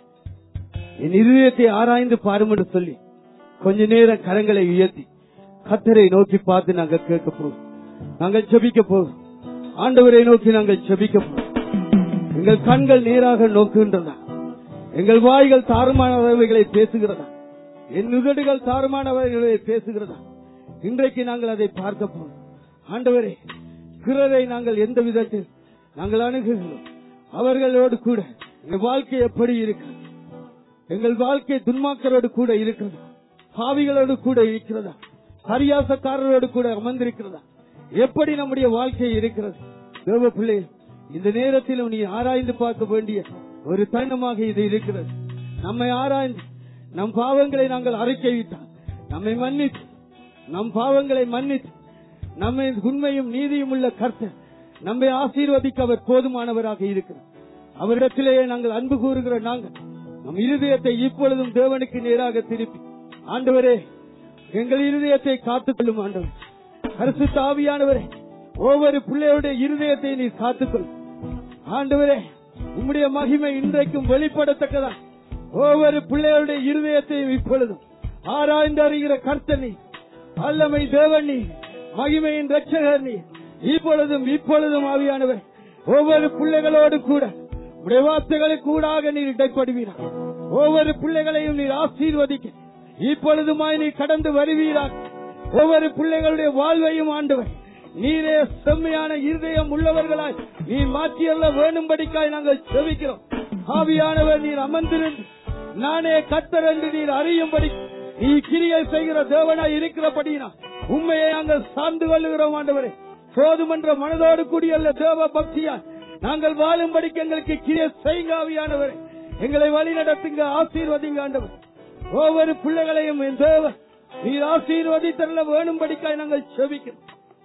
என் இருதயத்தை ஆராய்ந்து பாரும் என்று சொல்லி கொஞ்ச நேரம் கரங்களை உயர்த்தி கத்தரை நோக்கி பார்த்து நாங்கள் கேட்க போகிறோம் நாங்கள் ஜெபிக்க போகிறோம் ஆண்டவரை நோக்கி நாங்கள் ஜெபிக்க போகிறோம் எங்கள் கண்கள் நேராக நோக்குகின்றன எங்கள் வாய்கள் தாறுமானவைகளை பேசுகிறதா என் நுகடுகள் தாறுமானவைகளை பேசுகிறதா இன்றைக்கு நாங்கள் அதை பார்க்க போறோம் ஆண்டவரே பிறரை நாங்கள் எந்த விதத்தில் நாங்கள் அணுகுகிறோம் அவர்களோடு கூட எங்கள் வாழ்க்கை எப்படி இருக்கிறது எங்கள் வாழ்க்கை துன்மாக்கரோடு கூட இருக்கிறதா பாவிகளோடு கூட இருக்கிறதா பரியாசக்காரரோடு கூட அமர்ந்திருக்கிறதா எப்படி நம்முடைய வாழ்க்கை இருக்கிறது தேவ பிள்ளைகள் இந்த நேரத்தில் நீ ஆராய்ந்து பார்க்க வேண்டிய ஒரு தருணமாக இது இருக்கிறது நம்மை ஆராய்ந்து நம் பாவங்களை நாங்கள் அறிக்கையிட்டால் நம்மை மன்னித்து நம் பாவங்களை மன்னித்து நம்மை உண்மையும் நீதியும் உள்ள கர்த்தர் நம்மை ஆசீர்வதிக்க அவர் போதுமானவராக இருக்கிறார் அவரிடத்திலேயே நாங்கள் அன்பு கூறுகிற நாங்கள் நம் இருதயத்தை இப்பொழுதும் தேவனுக்கு நேராக திருப்பி ஆண்டவரே எங்கள் இருதயத்தை காத்துக்கொள்ளும் ஆண்டவர் அரசு தாவியானவரே ஒவ்வொரு பிள்ளையுடைய இருதயத்தை நீ காத்துக்கொள் ஆண்டவரே உம்முடைய மகிமை இன்றைக்கும் வெளிப்படத்தக்கதா ஒவ்வொரு பிள்ளைகளுடைய இருதயத்தையும் இப்பொழுதும் ஆராய்ந்து அறிகிற கர்த்தனி அல்லமை தேவனி மகிமையின் ரட்சகர் நீ இப்பொழுதும் இப்பொழுதும் ஆவியானவர் ஒவ்வொரு பிள்ளைகளோடு கூட உடைய வார்த்தைகளுக்கு கூடாக நீர் இடைப்படுவீராக ஒவ்வொரு பிள்ளைகளையும் நீர் ஆசீர்வதிக்க இப்பொழுதுமாய் நீ கடந்து வருவீராக ஒவ்வொரு பிள்ளைகளுடைய வாழ்வையும் ஆண்டவர் நீரே செம்மையான இருதயம் உள்ளவர்களாய் நீ மாற்றியல்ல வேணும்படிக்காய் நாங்கள் செவிக்கிறோம் ஆவியானவர் நீர் அமர்ந்திருந்து நானே கத்தர் என்று நீர் அறியும்படி நீ கிரியை செய்கிற தேவனாய் இருக்கிறபடினா உண்மையை நாங்கள் சார்ந்து கொள்ளுகிறோம் ஆண்டவரே போதுமன்ற மனதோடு கூடியல்ல தேவ பக்தியாய் நாங்கள் வாழும்படிக்கு எங்களுக்கு கிரியை செய்யுங்க ஆவியானவரே எங்களை வழி நடத்துங்க ஆசீர்வதிங்க ஆண்டவர் ஒவ்வொரு பிள்ளைகளையும் என் தேவ நீர் ஆசீர்வதித்தரல வேணும்படிக்காய் நாங்கள் செவிக்கிறோம்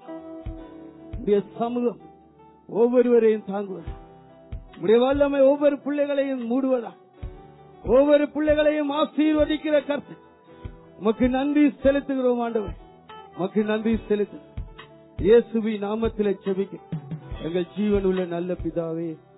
உடைய சமூகம் ஒவ்வொருவரையும் தாங்குவது உடைய வல்லமை ஒவ்வொரு பிள்ளைகளையும் மூடுவதா ஒவ்வொரு பிள்ளைகளையும் ஆசீர்வதிக்கிற கருத்து உமக்கு நன்றி செலுத்துகிறோம் ஆண்டவர் உமக்கு நன்றி செலுத்து இயேசுவி நாமத்திலே செபிக்க எங்கள் ஜீவன் உள்ள நல்ல பிதாவே